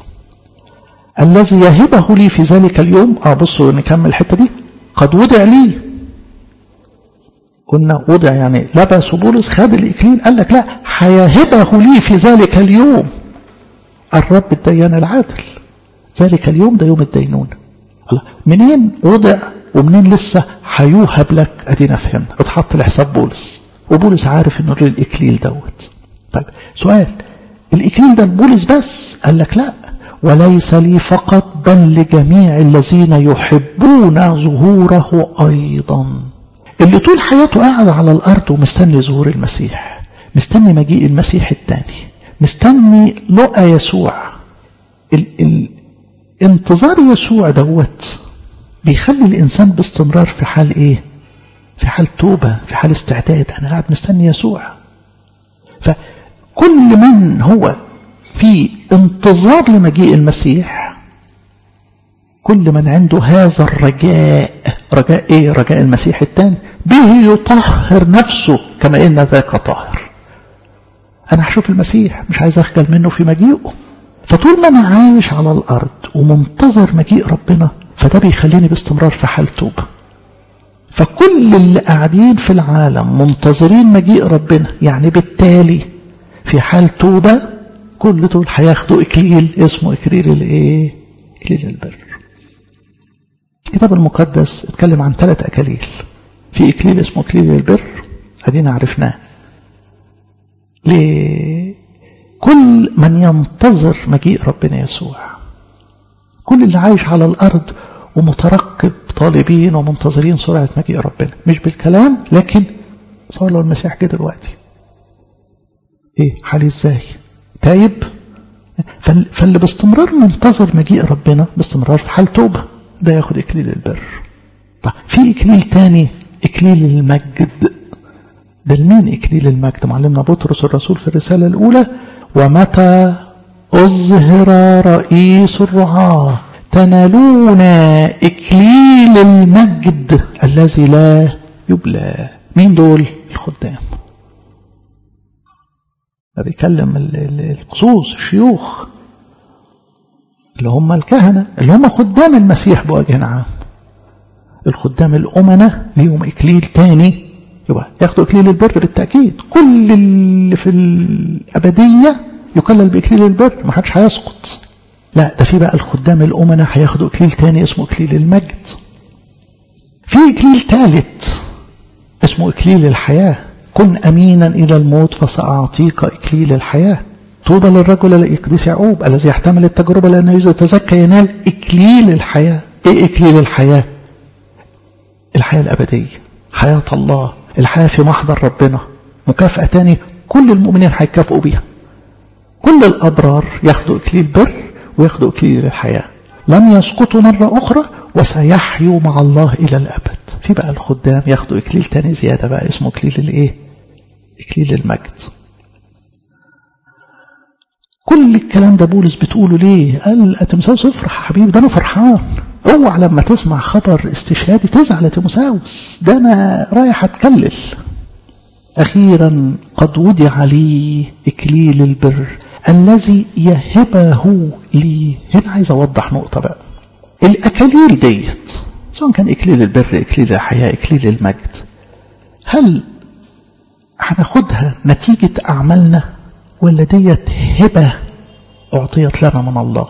الذي يهبه لي في ذلك اليوم اه بصوا نكمل الحتة دي قد وضع لي قلنا وضع يعني لبس بولس خد الإكليل قال لك لا هيهبه لي في ذلك اليوم الرب الديان العادل ذلك اليوم ده يوم الدينون الله منين وضع ومنين لسه هيوهب لك ادينا فهمنا اتحط لحساب بولس وبولس عارف انه الإكليل دوت طيب سؤال الإكليل ده لبولس بس قال لك لا وليس لي فقط بل لجميع الذين يحبون ظهوره أيضا اللي طول حياته قاعد على الأرض ومستني ظهور المسيح مستني مجيء المسيح الثاني مستني لقى يسوع ال ال انتظار يسوع دوت بيخلي الإنسان باستمرار في حال إيه في حال توبة في حال استعداد أنا قاعد مستني يسوع فكل من هو في انتظار لمجيء المسيح كل من عنده هذا الرجاء رجاء ايه رجاء المسيح الثاني به يطهر نفسه كما ان ذاك طاهر انا هشوف المسيح مش عايز اخجل منه في مجيئه فطول ما انا عايش على الارض ومنتظر مجيء ربنا فده بيخليني باستمرار في حال توبه فكل اللي قاعدين في العالم منتظرين مجيء ربنا يعني بالتالي في حال توبه كل دول هياخدوا اكليل اسمه اكليل الايه اكليل البر الكتاب المقدس اتكلم عن ثلاث اكاليل في اكليل اسمه اكليل البر ادينا عرفناه لكل من ينتظر مجيء ربنا يسوع كل اللي عايش على الارض ومترقب طالبين ومنتظرين سرعه مجيء ربنا مش بالكلام لكن صار لو المسيح جه دلوقتي ايه حالي ازاي تايب فاللي باستمرار منتظر مجيء ربنا باستمرار في حال توبه ده ياخد اكليل البر طيب في اكليل تاني اكليل المجد ده لمين اكليل المجد معلمنا بطرس الرسول في الرساله الاولى ومتى اظهر رئيس الرعاه تنالون اكليل المجد الذي لا يبلى مين دول الخدام بيكلم القصوص الشيوخ اللي هم الكهنة اللي هم خدام المسيح بوجه عام الخدام الأمنة ليهم إكليل تاني يبقى ياخدوا إكليل البر بالتأكيد كل اللي في الأبدية يكلل بإكليل البر ما حدش هيسقط لا ده في بقى الخدام الأمنة هياخدوا إكليل تاني اسمه إكليل المجد في إكليل ثالث اسمه إكليل الحياة كن أمينا إلى الموت فسأعطيك إكليل الحياة طوبى للرجل القديس يعقوب الذي يحتمل التجربة لأنه إذا تزكى ينال إكليل الحياة إيه إكليل الحياة الحياة الأبدية حياة الله الحياة في محضر ربنا مكافأة تاني كل المؤمنين هيكافئوا بيها كل الأبرار ياخدوا إكليل بر وياخدوا إكليل الحياة لم يسقطوا مرة أخرى وسيحيوا مع الله إلى الأبد في بقى الخدام ياخدوا إكليل تاني زيادة بقى اسمه إكليل الإيه إكليل المجد كل الكلام ده بولس بتقوله ليه قال أتمساوس افرح يا حبيبي ده أنا فرحان اوعى لما تسمع خبر استشهادي تزعل يا تيموساوس ده أنا رايح أتكلل أخيرا قد وضع لي إكليل البر الذي يهبه لي هنا عايز أوضح نقطة بقى الأكاليل ديت سواء كان إكليل البر إكليل الحياة إكليل المجد هل هناخدها نتيجة أعمالنا ولا ديت هبة أعطيت لنا من الله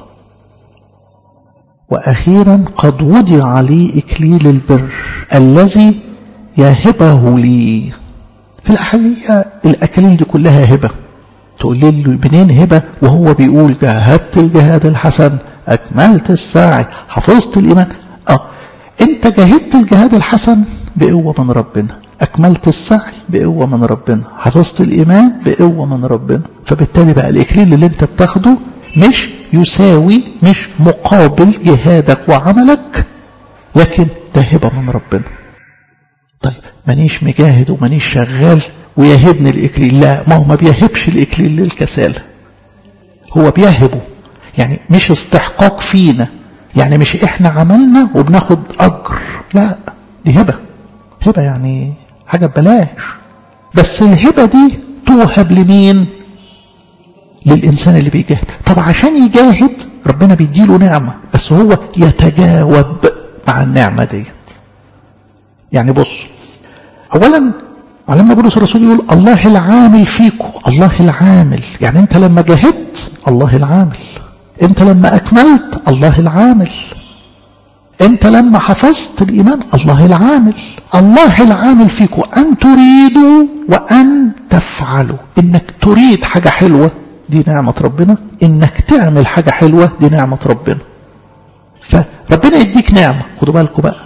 وأخيرا قد وضع لي إكليل البر الذي يهبه لي في الحقيقة الأكاليل دي كلها هبة تقول لي منين هبة وهو بيقول جاهدت الجهاد الحسن أكملت الساعي حفظت الإيمان آه أنت جاهدت الجهاد الحسن بقوة من ربنا أكملت السعي بقوة من ربنا حفظت الإيمان بقوة من ربنا فبالتالي بقى الإكليل اللي أنت بتاخده مش يساوي مش مقابل جهادك وعملك لكن ده هبة من ربنا طيب مانيش مجاهد ومانيش شغال ويهبني الإكليل لا ما هو ما بيهبش الإكليل للكسالة هو بيهبه يعني مش استحقاق فينا يعني مش احنا عملنا وبناخد أجر لا دي هبة هبة يعني حاجة ببلاش بس الهبة دي توهب لمين للإنسان اللي بيجاهد طب عشان يجاهد ربنا بيديله نعمة بس هو يتجاوب مع النعمة دي يعني بص أولا ولما بولس الرسول يقول الله العامل فيكم الله العامل يعني انت لما جاهدت الله العامل انت لما اكملت الله العامل انت لما حفظت الايمان الله العامل الله العامل فيكم ان تريدوا وان تفعلوا انك تريد حاجه حلوه دي نعمه ربنا انك تعمل حاجه حلوه دي نعمه ربنا فربنا يديك نعمه خدوا بالكم بقى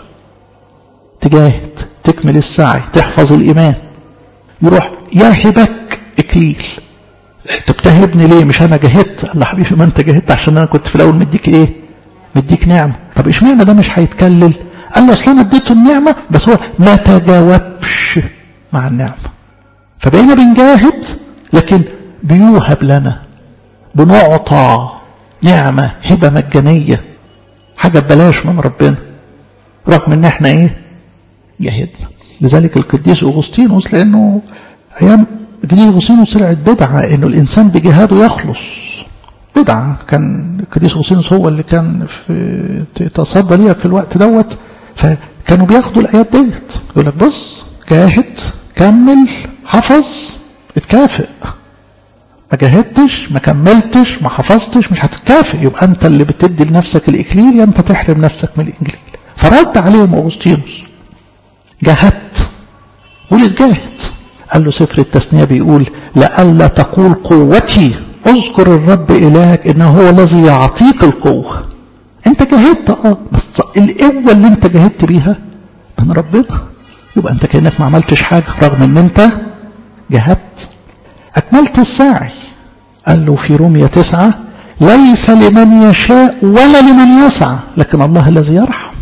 تجاهد تكمل السعي تحفظ الايمان يروح يهبك اكليل انت بتهبني ليه مش انا جاهدت قال له حبيبي ما انت جاهدت عشان انا كنت في الاول مديك ايه مديك نعمه طب اشمعنى ده مش هيتكلل قال له اصل انا اديته النعمه بس هو ما تجاوبش مع النعمه فبقينا بنجاهد لكن بيوهب لنا بنعطى نعمه هبه مجانيه حاجه ببلاش من ربنا رغم ان احنا ايه جاهدنا لذلك القديس اغسطينوس لانه ايام القديس اغسطينوس طلعت بدعه انه الانسان بجهاده يخلص بدعه كان القديس اغسطينوس هو اللي كان في تصدى ليها في الوقت دوت فكانوا بياخدوا الايات ديت يقول لك بص جاهد كمل حفظ اتكافئ ما جاهدتش ما كملتش ما حفظتش مش هتتكافئ يبقى انت اللي بتدي لنفسك الاكليل يا انت تحرم نفسك من الانجيل فرد عليهم اغسطينوس جاهدت بولس جاهد قال له سفر التثنيه بيقول لئلا تقول قوتي اذكر الرب الهك انه هو الذي يعطيك القوه انت جاهدت اه بس القوه اللي انت جاهدت بيها من ربنا يبقى انت كانك ما عملتش حاجه رغم ان انت جاهدت اكملت السعي قال له في رومية تسعة ليس لمن يشاء ولا لمن يسعى لكن الله الذي يرحم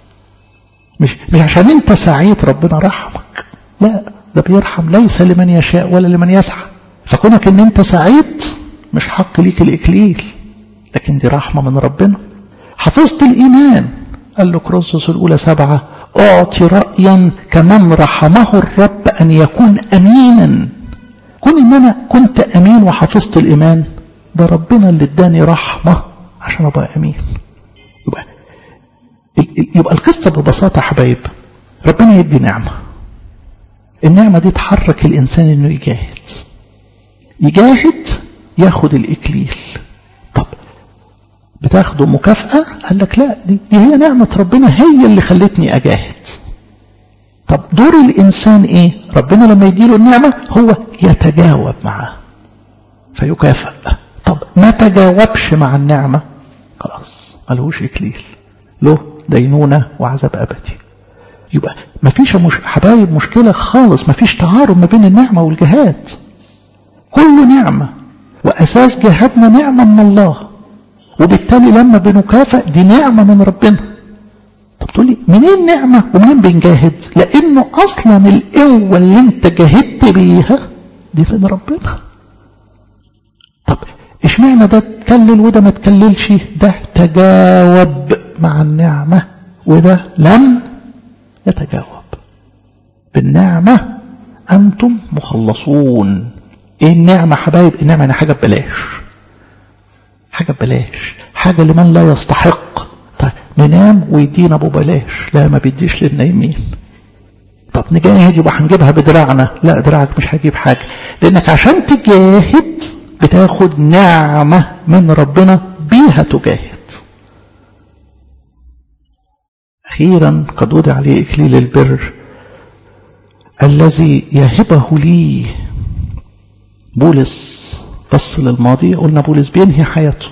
مش مش عشان انت سعيت ربنا رحمك لا ده بيرحم ليس لمن يشاء ولا لمن يسعى فكونك ان انت سعيت مش حق ليك الاكليل لكن دي رحمه من ربنا حفظت الايمان قال له كروسوس الاولى سبعه اعطي رايا كمن رحمه الرب ان يكون امينا كون ان انا كنت امين وحفظت الايمان ده ربنا اللي اداني رحمه عشان ابقى امين يبقى يبقى القصه ببساطه حبايب ربنا يدي نعمه النعمه دي تحرك الانسان انه يجاهد يجاهد ياخد الاكليل طب بتاخده مكافاه قال لك لا دي, دي هي نعمه ربنا هي اللي خلتني اجاهد طب دور الإنسان إيه ربنا لما يديله النعمة هو يتجاوب معاه فيكافئ طب ما تجاوبش مع النعمة خلاص ملهوش إكليل له دينونة وعذاب أبدي يبقى ما فيش مش حبايب مشكلة خالص ما فيش تعارض ما بين النعمة والجهاد كله نعمة وأساس جهادنا نعمة من الله وبالتالي لما بنكافئ دي نعمة من ربنا طب تقول لي منين نعمة ومنين بنجاهد لأنه أصلا القوة اللي انت جاهدت بيها دي من ربنا طب اشمعنى ده تكلل وده ما تكللش ده تجاوب مع النعمة وده لم يتجاوب بالنعمة أنتم مخلصون ايه النعمة حبايب النعمة يعني حاجة ببلاش حاجة ببلاش حاجة لمن لا يستحق طيب ننام ويدينا ابو بلاش لا ما بيديش للنايمين طب نجاهد يبقى هنجيبها بدراعنا لا دراعك مش هجيب حاجة لانك عشان تجاهد بتاخد نعمة من ربنا بيها تجاهد أخيرا قد وضع لي إكليل البر الذي يهبه لي بولس بص للماضي قلنا بولس بينهي حياته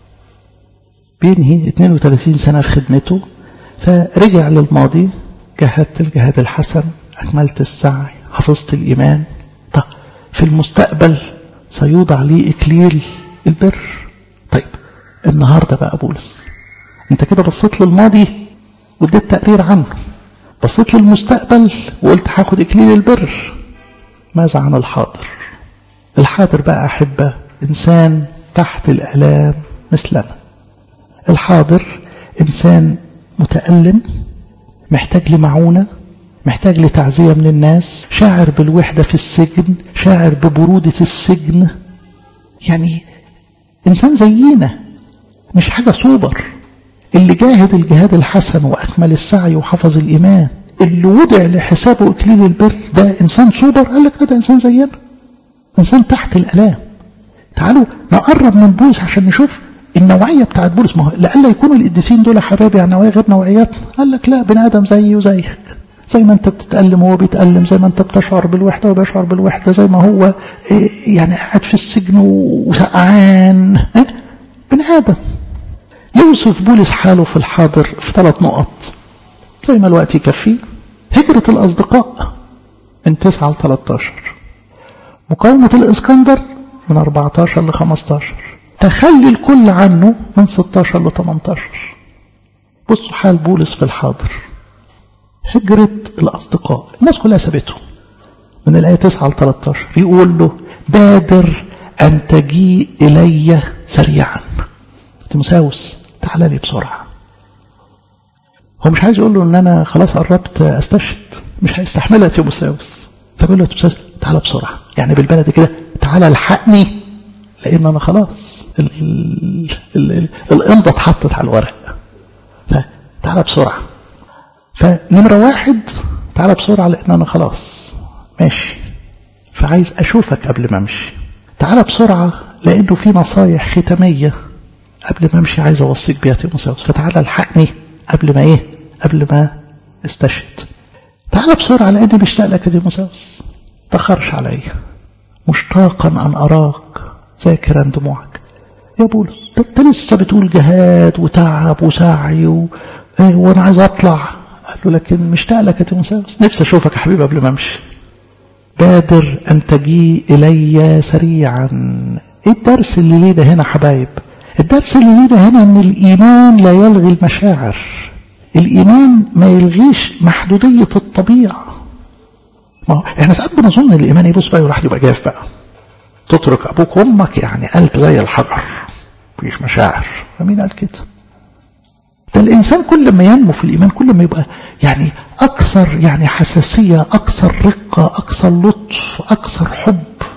بينهي 32 سنة في خدمته فرجع للماضي جهدت الجهاد الحسن أكملت السعي حفظت الإيمان طب في المستقبل سيوضع لي إكليل البر طيب النهاردة بقى بولس انت كده بصيت للماضي واديت تقرير عنه بصيت للمستقبل وقلت هاخد إكليل البر ماذا عن الحاضر الحاضر بقى أحبة إنسان تحت الآلام مثلنا الحاضر إنسان متألم محتاج لمعونة محتاج لتعزية من الناس شاعر بالوحدة في السجن شاعر ببرودة السجن يعني إنسان زينا مش حاجة سوبر اللي جاهد الجهاد الحسن وأكمل السعي وحفظ الإيمان اللي وضع لحسابه إكليل البر ده إنسان سوبر قال لك ده إنسان زينا إنسان تحت الآلام تعالوا نقرب من بولس عشان نشوف النوعية بتاعت بولس ما هو لألا يكونوا القديسين دول حبايبي يعني نوعية غير نوعياتنا قال لك لا بني آدم زيي وزيك زي ما انت بتتألم وهو بيتألم زي ما انت بتشعر بالوحدة وهو بيشعر بالوحدة زي ما هو يعني قاعد في السجن وسقعان بني آدم يوصف بولس حاله في الحاضر في ثلاث نقط زي ما الوقت يكفيه هجرة الأصدقاء من 9 ل 13 مقاومة الإسكندر من 14 ل 15 تخلي الكل عنه من 16 ل 18 بصوا حال بولس في الحاضر هجرة الأصدقاء الناس كلها سابته من الآية 9 ل 13 يقول له بادر أن تجيء إلي سريعا تيموساوس تعال لي بسرعة هو مش عايز يقول له ان انا خلاص قربت استشهد مش هيستحملها تيموساوس فبيقول له تيموساوس تعالى بسرعة يعني بالبلد كده تعالى الحقني لان انا خلاص ال ال ال الامضة اتحطت على الورق فتعالى بسرعة فنمرة واحد تعالى بسرعة لان انا خلاص ماشي فعايز اشوفك قبل ما امشي تعالى بسرعة لانه في نصايح ختامية قبل ما امشي عايز اوصيك بيها تيموساوس فتعالى الحقني قبل ما ايه قبل ما استشهد تعالى بسرعة لاني مشتاق لك يا تيموساوس تخرش عليا مشتاقا ان اراك ذاكرا دموعك يا بولس انت لسه بتقول جهاد وتعب وسعي و... ايه وانا عايز اطلع قال له لكن مشتاق لك يا تيموساوس نفسي اشوفك يا حبيبي قبل ما امشي بادر ان تجي الي سريعا ايه الدرس اللي ليه ده هنا حبايب الدرس اللي لينا هنا ان الايمان لا يلغي المشاعر الايمان ما يلغيش محدوديه الطبيعه ما هو احنا ساعات بنظن الايمان يبص بقى الواحد يبقى جاف بقى تترك ابوك وامك يعني قلب زي الحجر مفيش مشاعر فمين قال كده ده الانسان كل ما ينمو في الايمان كل ما يبقى يعني اكثر يعني حساسيه اكثر رقه اكثر لطف اكثر حب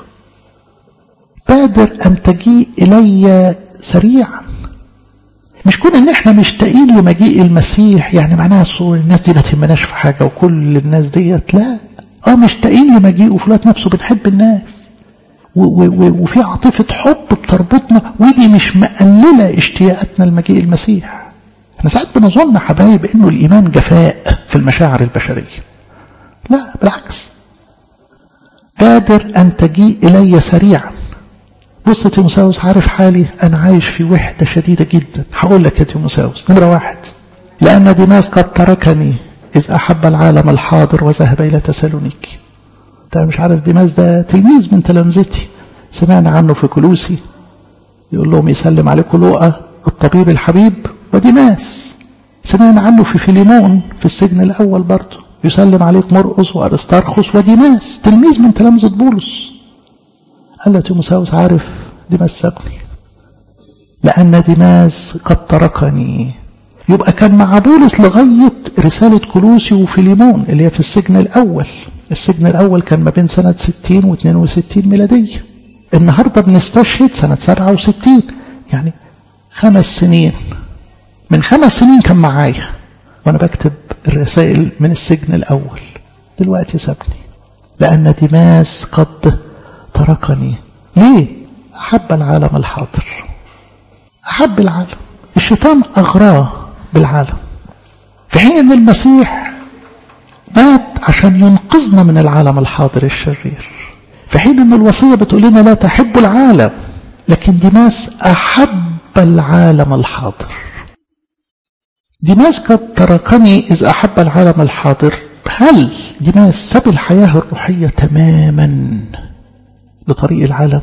بادر ان تجيء الي سريعا مش كون ان احنا مشتاقين لمجيء المسيح يعني معناها الناس دي ما تهمناش في حاجه وكل الناس ديت لا اه مشتاقين لمجيئه في الوقت نفسه بنحب الناس وفي عاطفه حب بتربطنا ودي مش مقلله اشتياقاتنا لمجيء المسيح احنا ساعات بنظن حبايب انه الايمان جفاء في المشاعر البشريه لا بالعكس بادر ان تجيء الي سريعا بص يا تيموساوس عارف حالي أنا عايش في وحدة شديدة جدا هقول لك يا تيموساوس نمرة واحد لأن ديماس قد تركني إذ أحب العالم الحاضر وذهب إلى تسالونيكي أنت مش عارف ديماس ده تلميذ من تلامذتي سمعنا عنه في كلوسي يقول لهم يسلم عليكم لوقا الطبيب الحبيب وديماس سمعنا عنه في فيليمون في السجن الأول برضه يسلم عليك مرقس وأرسترخس وديماس تلميذ من تلامذة بولس قال له تيموساوس عارف ديماس سابني لأن ديماس قد تركني يبقى كان مع بولس لغاية رسالة كلوسي وفيليمون اللي هي في السجن الأول السجن الأول كان ما بين سنة 60 و 62 ميلادية النهاردة بنستشهد سنة 67 يعني خمس سنين من خمس سنين كان معايا وأنا بكتب الرسائل من السجن الأول دلوقتي سابني لأن ديماس قد تركني ليه أحب العالم الحاضر أحب العالم الشيطان أغراه بالعالم في حين أن المسيح مات عشان ينقذنا من العالم الحاضر الشرير في حين أن الوصية بتقول لنا لا تحب العالم لكن ديماس أحب العالم الحاضر ديماس قد تركني إذ أحب العالم الحاضر هل ديماس ساب الحياة الروحية تماما لطريق العالم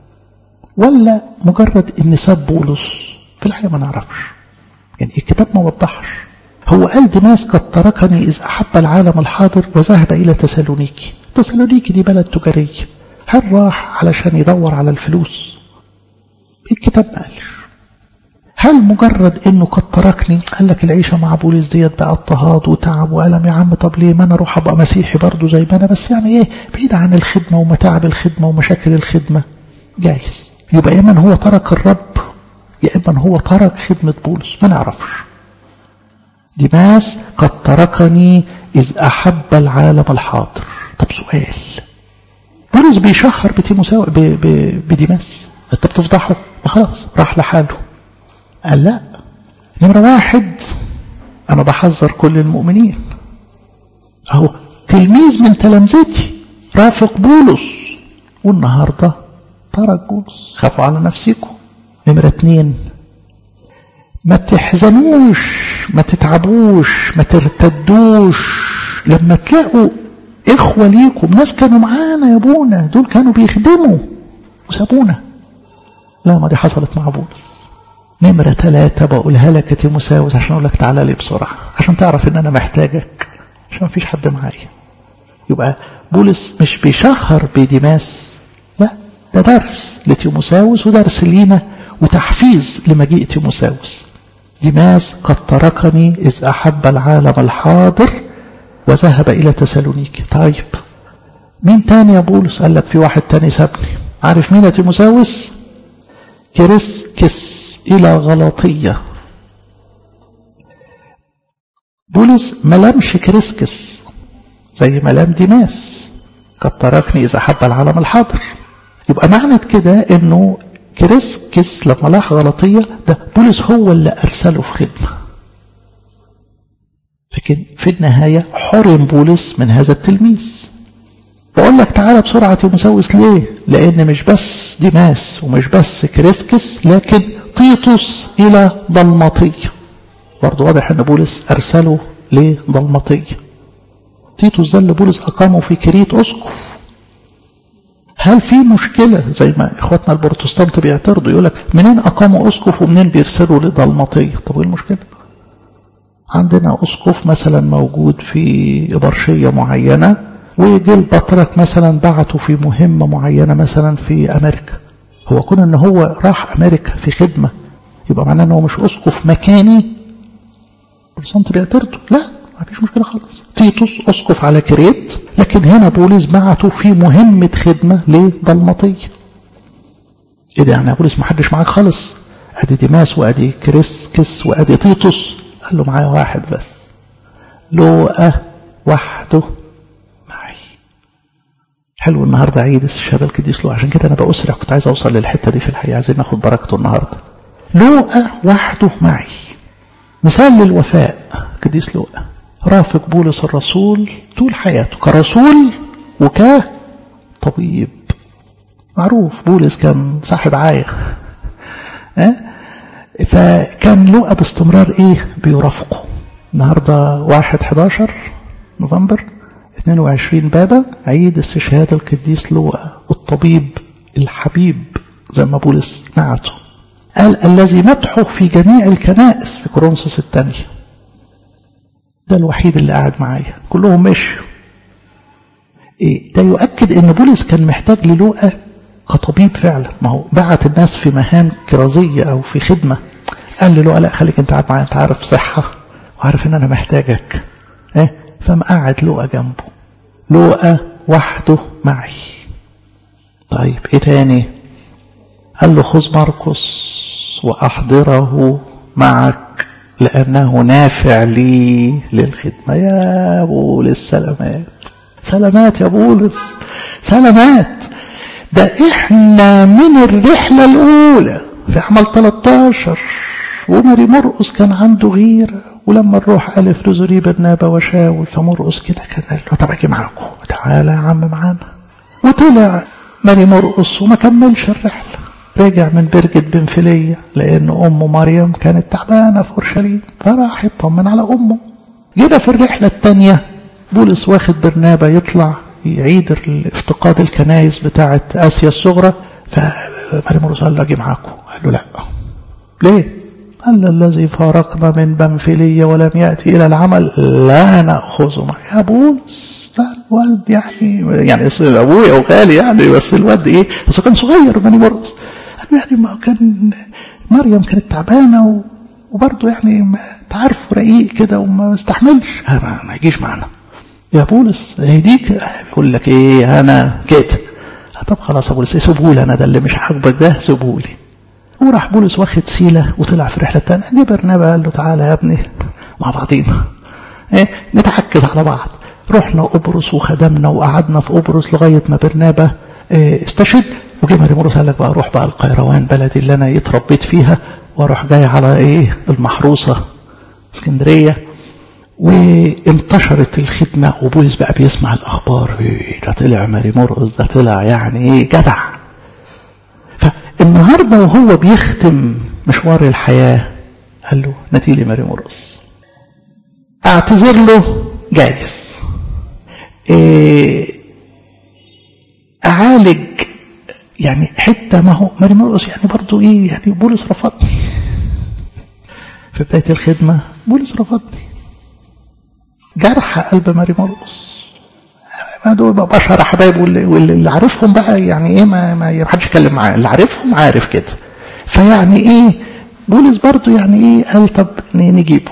ولا مجرد ان ساب بولس في الحقيقه ما نعرفش يعني الكتاب ما وضحش هو قال ديماس قد تركني اذ احب العالم الحاضر وذهب الى تسالونيكي تسالونيكي دي بلد تجاريه هل راح علشان يدور على الفلوس الكتاب ما قالش هل مجرد انه قد تركني قال لك العيشه مع بولس ديت بقى اضطهاد وتعب والم يا عم طب ليه ما انا اروح ابقى مسيحي برضه زي ما انا بس يعني ايه بعيد عن الخدمه ومتاعب الخدمه ومشاكل الخدمه جايز يبقى يا اما هو ترك الرب يا اما هو ترك خدمه بولس ما نعرفش ديماس قد تركني إذ أحب العالم الحاضر طب سؤال بولس بيشهر بتيموساو بديماس انت بتفضحه خلاص راح لحاله قال لا نمرة واحد أنا بحذر كل المؤمنين أهو تلميذ من تلامذتي رافق بولس والنهاردة ترك بولس خافوا على نفسكم نمرة اتنين ما تحزنوش ما تتعبوش ما ترتدوش لما تلاقوا إخوة ليكم ناس كانوا معانا يا ابونا دول كانوا بيخدموا وسابونا لا ما دي حصلت مع بولس نمرة ثلاثة بقولها لك يا تيموساوس عشان أقول لك تعالى لي بسرعة عشان تعرف إن أنا محتاجك عشان ما فيش حد معايا يبقى بولس مش بيشهر بديماس لا ده درس لتيموساوس ودرس لينا وتحفيز لمجيء تيموساوس ديماس قد تركني إذ أحب العالم الحاضر وذهب إلى تسالونيكي طيب مين تاني يا بولس قال لك في واحد تاني سابني عارف مين يا تيموساوس كريسكس إلى غلطية بولس ما لمش كريسكس زي ما لام ديماس قد تركني إذا حب العالم الحاضر يبقى معنى كده إنه كريسكس لما لاح غلطية ده بولس هو اللي أرسله في خدمة لكن في النهاية حرم بولس من هذا التلميذ بقول لك تعالى بسرعة تيموساوس ليه لأن مش بس ديماس ومش بس كريسكس لكن تيتوس إلى ضلمطية برضو واضح أن بولس أرسله لضلمطية تيتوس ده اللي بولس أقامه في كريت أسقف هل في مشكلة زي ما إخواتنا البروتستانت بيعترضوا يقول لك منين أقاموا أسقف ومنين بيرسلوا لضلمطية طب إيه المشكلة عندنا أسقف مثلا موجود في إبرشية معينة ويجي البطرك مثلا بعته في مهمة معينة مثلا في أمريكا هو كون ان هو راح أمريكا في خدمة يبقى معناه ان هو مش أسقف مكاني بروتستانت بيعترضوا لا ما فيش مشكلة خالص تيتوس أسقف على كريت لكن هنا بولس بعته في مهمة خدمة لضلمطية ايه ده يعني بولس ما حدش معاك خالص ادي ديماس وادي كريسكس وادي تيتوس قال له معايا واحد بس لوقا وحده معي حلو النهارده عيد الشهاده القديس لوقا عشان كده انا بأسرع كنت عايز اوصل للحته دي في الحقيقه عايزين ناخد بركته النهارده لوقا وحده معي مثال للوفاء قديس لوقا رافق بولس الرسول طول حياته كرسول وكطبيب معروف بولس كان صاحب عاية أه؟ فكان لوقا باستمرار ايه بيرافقه النهارده 1 11 نوفمبر 22 بابا عيد استشهاد القديس لوقا الطبيب الحبيب زي ما بولس نعته قال الذي مدحه في جميع الكنائس في كورنثوس الثانية ده الوحيد اللي قاعد معايا كلهم مشوا إيه ده يؤكد ان بولس كان محتاج للوقا كطبيب فعلا ما هو بعت الناس في مهام كرازية او في خدمة قال للوقا لا خليك انت قاعد معايا انت عارف صحة وعارف ان انا محتاجك ايه فمقعد لوقا جنبه لوقا وحده معي طيب ايه تاني قال له خذ مرقس وأحضره معك لأنه نافع لي للخدمة يا بولس سلامات سلامات يا بولس سلامات ده احنا من الرحلة الأولى في عمل 13 وماري مرقس كان عنده غيرة ولما نروح قال افرزوا لي برنابا وشاول فمرقس كده كان قال له طب اجي معاكم تعالى يا عم معانا وطلع ماري مرقس وما كملش الرحله رجع من برجة بنفلية لأن أم مريم كانت تعبانة في أورشليم فراح يطمن على أمه جينا في الرحلة الثانية بولس واخد برنابا يطلع يعيد افتقاد الكنايس بتاعة آسيا الصغرى فمريم مرقس قال له أجي معاكم قال له لا ليه؟ قال الذي فارقنا من بنفلية ولم يأتي إلى العمل لا نأخذه معي يا بولس الواد يعني يعني ابويا وخالي يعني بس الواد ايه بس كان صغير ماني مرقص يعني ما كان مريم كانت تعبانه وبرضه يعني انت عارف رقيق كده وما استحملش ما, ما يجيش معانا يا بولس هيديك يقول لك ايه انا كده طب خلاص يا بولس ايه سيبهولي انا ده اللي مش عاجبك ده سيبهولي وراح بولس واخد سيله وطلع في الرحله الثانيه جه برنابا قال له تعالى يا ابني مع بعضينا ايه نتعكز على بعض رحنا قبرص وخدمنا وقعدنا في قبرص لغايه ما برنابه ايه استشهد وجه مريمورس قال لك بقى اروح بقى القيروان بلدي اللي انا اتربيت فيها واروح جاي على ايه المحروسه اسكندريه وانتشرت الخدمه وبولس بقى بيسمع الاخبار إيه ده طلع مريمورس ده طلع يعني ايه جدع فالنهارده وهو بيختم مشوار الحياه قال له نتيلي مريمورس اعتذر له جايز إيه اعالج يعني حتة ما هو ماري مرقس يعني برضو ايه يعني بولس رفضني في بداية الخدمة بولس رفضني جرح قلب ماري مرقس ما دول بشر حبايب واللي, واللي عارفهم بقى يعني ايه ما ما حدش يتكلم معاه اللي عارفهم عارف كده فيعني ايه بولس برضو يعني ايه قال طب نجيبه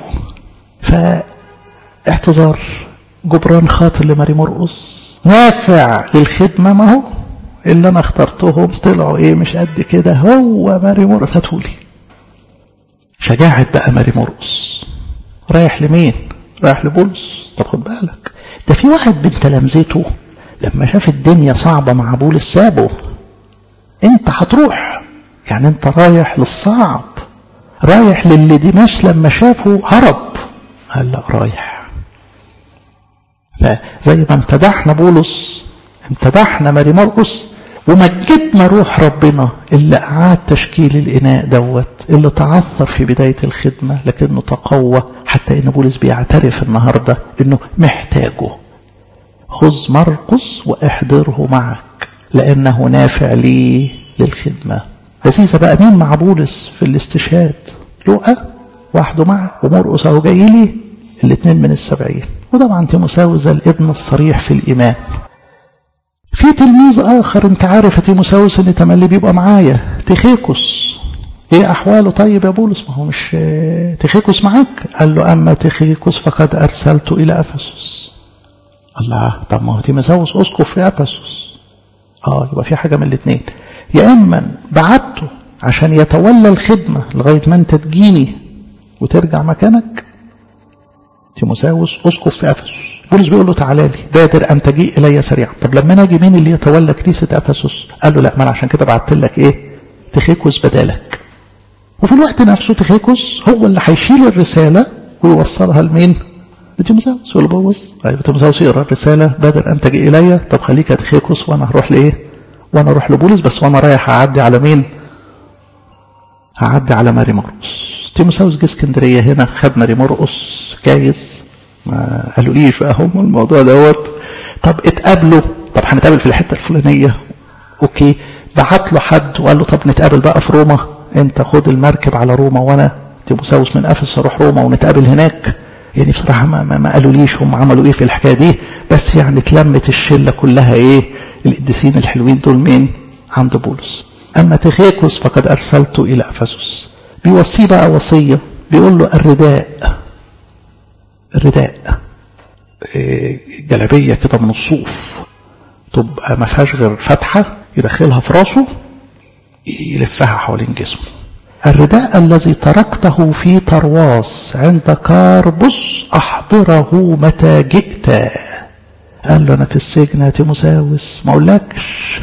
فاعتذار جبران خاطر لماري مرقس نافع للخدمة ما هو اللي انا اخترتهم طلعوا ايه مش قد كده هو ماري مرقس هاتولي شجاعة بقى ماري مرقس رايح لمين رايح لبولس طب خد بالك ده في واحد من تلامذته لما شاف الدنيا صعبة مع بولس سابه انت هتروح يعني انت رايح للصعب رايح للي ديماس لما شافه هرب قال لا رايح فزي ما امتدحنا بولس امتدحنا ماري مرقس ومجدنا روح ربنا اللي أعاد تشكيل الإناء دوت اللي تعثر في بداية الخدمة لكنه تقوى حتى إن بولس بيعترف النهاردة إنه محتاجه خذ مرقس واحضره معك لأنه نافع لي للخدمة لذيذة بقى مين مع بولس في الاستشهاد لوقا وحده معه ومرقس أهو جاي لي الاثنين من السبعين وطبعا تيموساوس ده الابن الصريح في الإيمان في تلميذ آخر أنت عارف يا تيموساوس إن تملي بيبقى معايا تخيكوس إيه أحواله طيب يا بولس ما هو مش تخيكوس معاك قال له أما تخيكوس فقد أرسلته إلى أفسس الله طب ما هو تيموساوس أسقف في أفسس آه يبقى في حاجة من الاثنين يا إما بعته عشان يتولى الخدمة لغاية ما أنت تجيني وترجع مكانك تيموساوس أسقف في أفسس بولس بيقول له تعالى لي بادر أن تجيء إلي سريعا طب لما أنا أجي مين اللي يتولى كنيسة أفسس قال له لا ما أنا عشان كده بعت لك إيه تخيكوس بدالك وفي الوقت نفسه تخيكوس هو اللي هيشيل الرسالة ويوصلها لمين لتيموساوس ولا بوظ طيب تيموساوس يقرا الرسالة بادر أن تجيء إلي طب خليك يا تخيكوس وأنا هروح لإيه وأنا أروح لبولس بس وأنا رايح هعدي على مين هعدي على ماري مرقس تيموساوس جه اسكندريه هنا خد ماري مرقس جايز ما قالوليش بقى هم الموضوع دوت طب اتقابلوا طب هنتقابل في الحته الفلانيه اوكي بعت له حد وقال له طب نتقابل بقى في روما انت خد المركب على روما وانا تيموساوس من افس اروح روما ونتقابل هناك يعني بصراحه ما, ما, ما قالوليش هم عملوا ايه في الحكايه دي بس يعني اتلمت الشله كلها ايه القديسين الحلوين دول مين عند بولس اما تخيكوس فقد ارسلته الى افسس بيوصيه بقى وصية بيقول له الرداء الرداء جلبية كده من الصوف تبقى ما فيهاش غير فتحة يدخلها في راسه يلفها حوالين جسمه الرداء الذي تركته في ترواس عند كاربس أحضره متى جئت قال له أنا في السجن يا تيموساوس ما أقولكش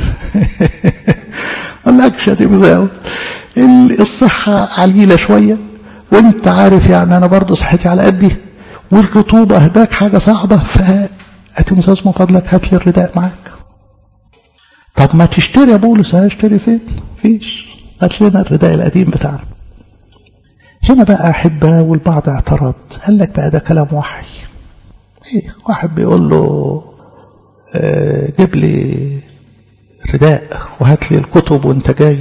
ما أقولكش يا تيموساوس الصحة عليلة شوية وانت عارف يعني انا برضو صحتي على قدي والرطوبة هناك حاجة صعبة فأتيموساوس من فضلك هات لي الرداء معاك طب ما تشتري يا بولس هشتري فين فيش هات لنا الرداء القديم بتاعنا هنا بقى أحبة والبعض اعترض قال لك بقى ده كلام وحي ايه واحد بيقول له اه جيب لي رداء وهات لي الكتب وانت جاي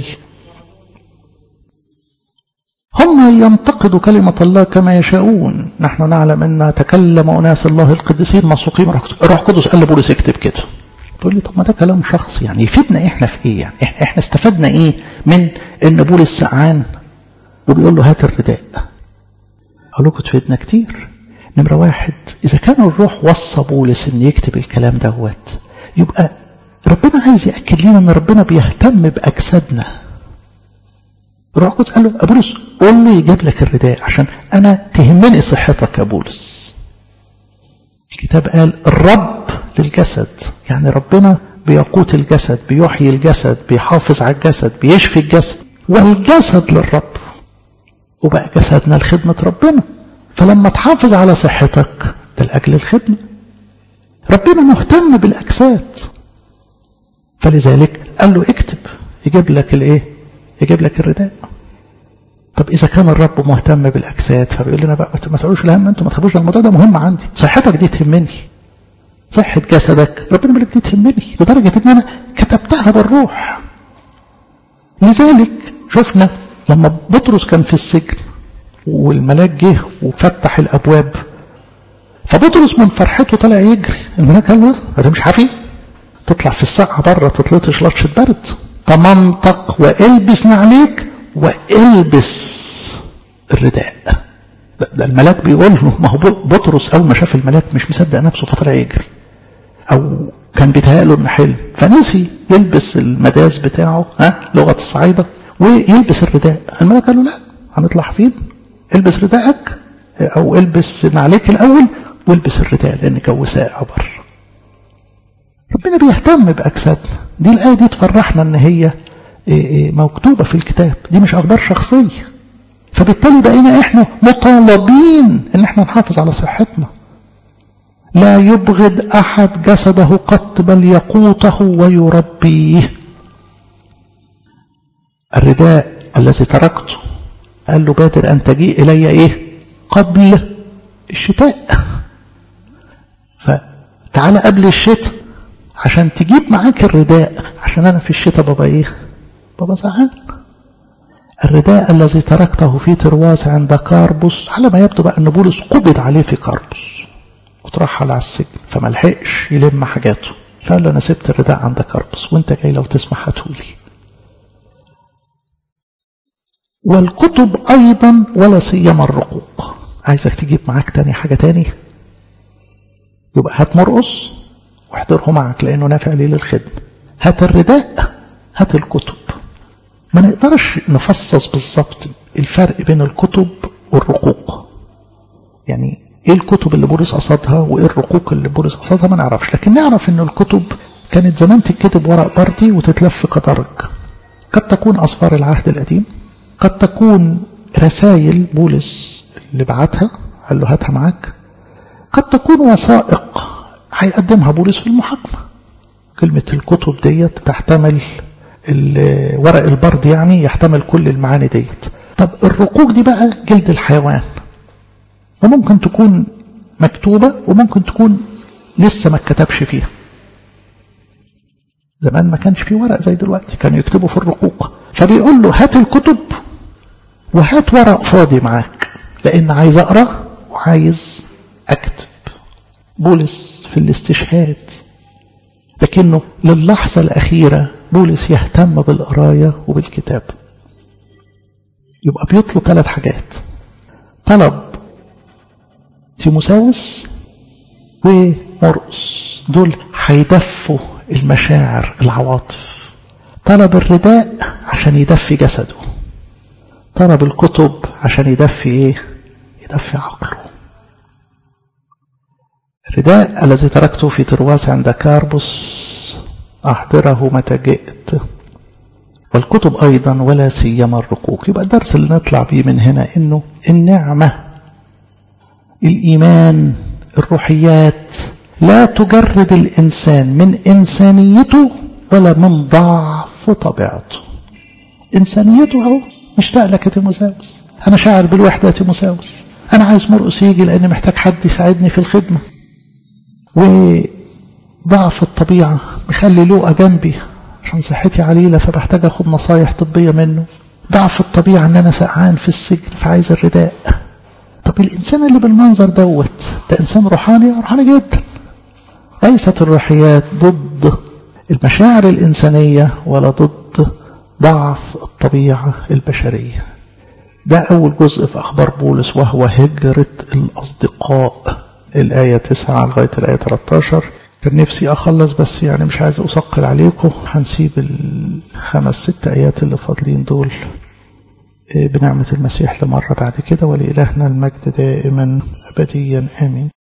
هم ينتقدوا كلمة الله كما يشاءون نحن نعلم أن تكلم أناس الله القديسين مسوقين روح قدس قال لبولس اكتب كده تقول لي طب ما ده كلام شخصي يعني يفيدنا احنا في ايه يعني احنا استفدنا ايه من ان بولس سقعان وبيقول له هات الرداء اقول لكم تفيدنا كتير نمرة واحد إذا كان الروح وصى بولس إن يكتب الكلام دوت يبقى ربنا عايز يأكد لنا إن ربنا بيهتم بأجسادنا روح قدس قال له أبولس قول له يجيب لك الرداء عشان أنا تهمني صحتك يا بولس الكتاب قال الرب للجسد يعني ربنا بيقوت الجسد بيحيي الجسد بيحافظ على الجسد بيشفي الجسد والجسد للرب وبقى جسدنا لخدمة ربنا فلما تحافظ على صحتك ده لأجل الخدمة ربنا مهتم بالأجساد فلذلك قال له اكتب يجيب لك الايه يجيب لك الرداء طب اذا كان الرب مهتم بالاجساد فبيقول لنا بقى ما تقولوش الهم انتوا ما تخافوش الموضوع ده مهم عندي صحتك دي تهمني صحة جسدك ربنا بيقول لك دي تهمني لدرجة ان انا كتبتها بالروح لذلك شفنا لما بطرس كان في السجن والملاك جه وفتح الابواب فبطرس من فرحته طلع يجري الملاك قال له انت مش حافي تطلع في الساعة بره تطلطش لطشة برد تمنطق والبس نعليك والبس الرداء ده, ده الملاك بيقول له ما هو بطرس اول ما شاف الملاك مش مصدق نفسه فطلع يجري او كان بيتهيأ انه حلم فنسي يلبس المداس بتاعه ها لغه الصعايده ويلبس الرداء الملاك قال له لا هنطلع فين البس رداءك او البس نعليك الاول والبس الرداء لان جو ساقع بره ربنا بيهتم باجسادنا دي الايه دي تفرحنا ان هي مكتوبه في الكتاب دي مش اخبار شخصيه فبالتالي بقينا احنا مطالبين ان احنا نحافظ على صحتنا لا يبغض احد جسده قط بل يقوته ويربيه الرداء الذي تركته قال له بادر ان تجيء الي ايه قبل الشتاء فتعالى قبل الشتاء عشان تجيب معاك الرداء عشان انا في الشتاء بابا ايه بابا زعلان الرداء الذي تركته في ترواس عند كاربوس على ما يبدو بقى ان بولس قبض عليه في كاربوس وترحل على السجن فما لحقش يلم حاجاته فقال له انا سبت الرداء عند كاربوس وانت جاي لو تسمح هاتولي والكتب ايضا ولا سيما الرقوق عايزك تجيب معاك تاني حاجه تاني يبقى هات مرقص واحضره معك لانه نافع ليه للخدمه هات الرداء هات الكتب ما نقدرش نفصص بالظبط الفرق بين الكتب والرقوق يعني ايه الكتب اللي بولس قصدها وايه الرقوق اللي بولس قصدها ما نعرفش لكن نعرف ان الكتب كانت زمان تتكتب ورق بردي وتتلف كدرج قد تكون اسفار العهد القديم قد تكون رسائل بولس اللي بعتها قال له هاتها معاك قد تكون وثائق هيقدمها بولس في المحاكمه كلمه الكتب ديت تحتمل ورق البرد يعني يحتمل كل المعاني ديت طب الرقوق دي بقى جلد الحيوان وممكن تكون مكتوبة وممكن تكون لسه ما اتكتبش فيها زمان ما كانش فيه ورق زي دلوقتي كانوا يكتبوا في الرقوق فبيقول له هات الكتب وهات ورق فاضي معاك لان عايز اقرا وعايز اكتب بولس في الاستشهاد لكنه للحظة الأخيرة بولس يهتم بالقراية وبالكتاب يبقى بيطلب ثلاث حاجات طلب تيموساوس ومرقس دول هيدفوا المشاعر العواطف طلب الرداء عشان يدفي جسده طلب الكتب عشان يدفي ايه يدفي عقله الرداء الذي تركته في ترواس عند كاربوس أحضره متى جئت والكتب أيضا ولا سيما الرقوق يبقى الدرس اللي نطلع بيه من هنا إنه النعمة الإيمان الروحيات لا تجرد الإنسان من إنسانيته ولا من ضعف طبيعته إنسانيته أهو مشتاق لك يا تيموساوس أنا شاعر بالوحدة يا تيموساوس أنا عايز مرقس يجي لأن محتاج حد يساعدني في الخدمة وضعف الطبيعة مخلي لوقا جنبي عشان صحتي عليلة فبحتاج أخد نصايح طبية منه ضعف الطبيعة أن أنا سقعان في السجن فعايز الرداء طب الإنسان اللي بالمنظر دوت ده إنسان روحاني روحاني جدا ليست الروحيات ضد المشاعر الإنسانية ولا ضد ضعف الطبيعة البشرية ده أول جزء في أخبار بولس وهو هجرة الأصدقاء الآية 9 لغاية الآية 13 كان نفسي أخلص بس يعني مش عايز أثقل عليكم هنسيب الخمس ست آيات اللي فاضلين دول بنعمة المسيح لمرة بعد كده ولإلهنا المجد دائما أبديا آمين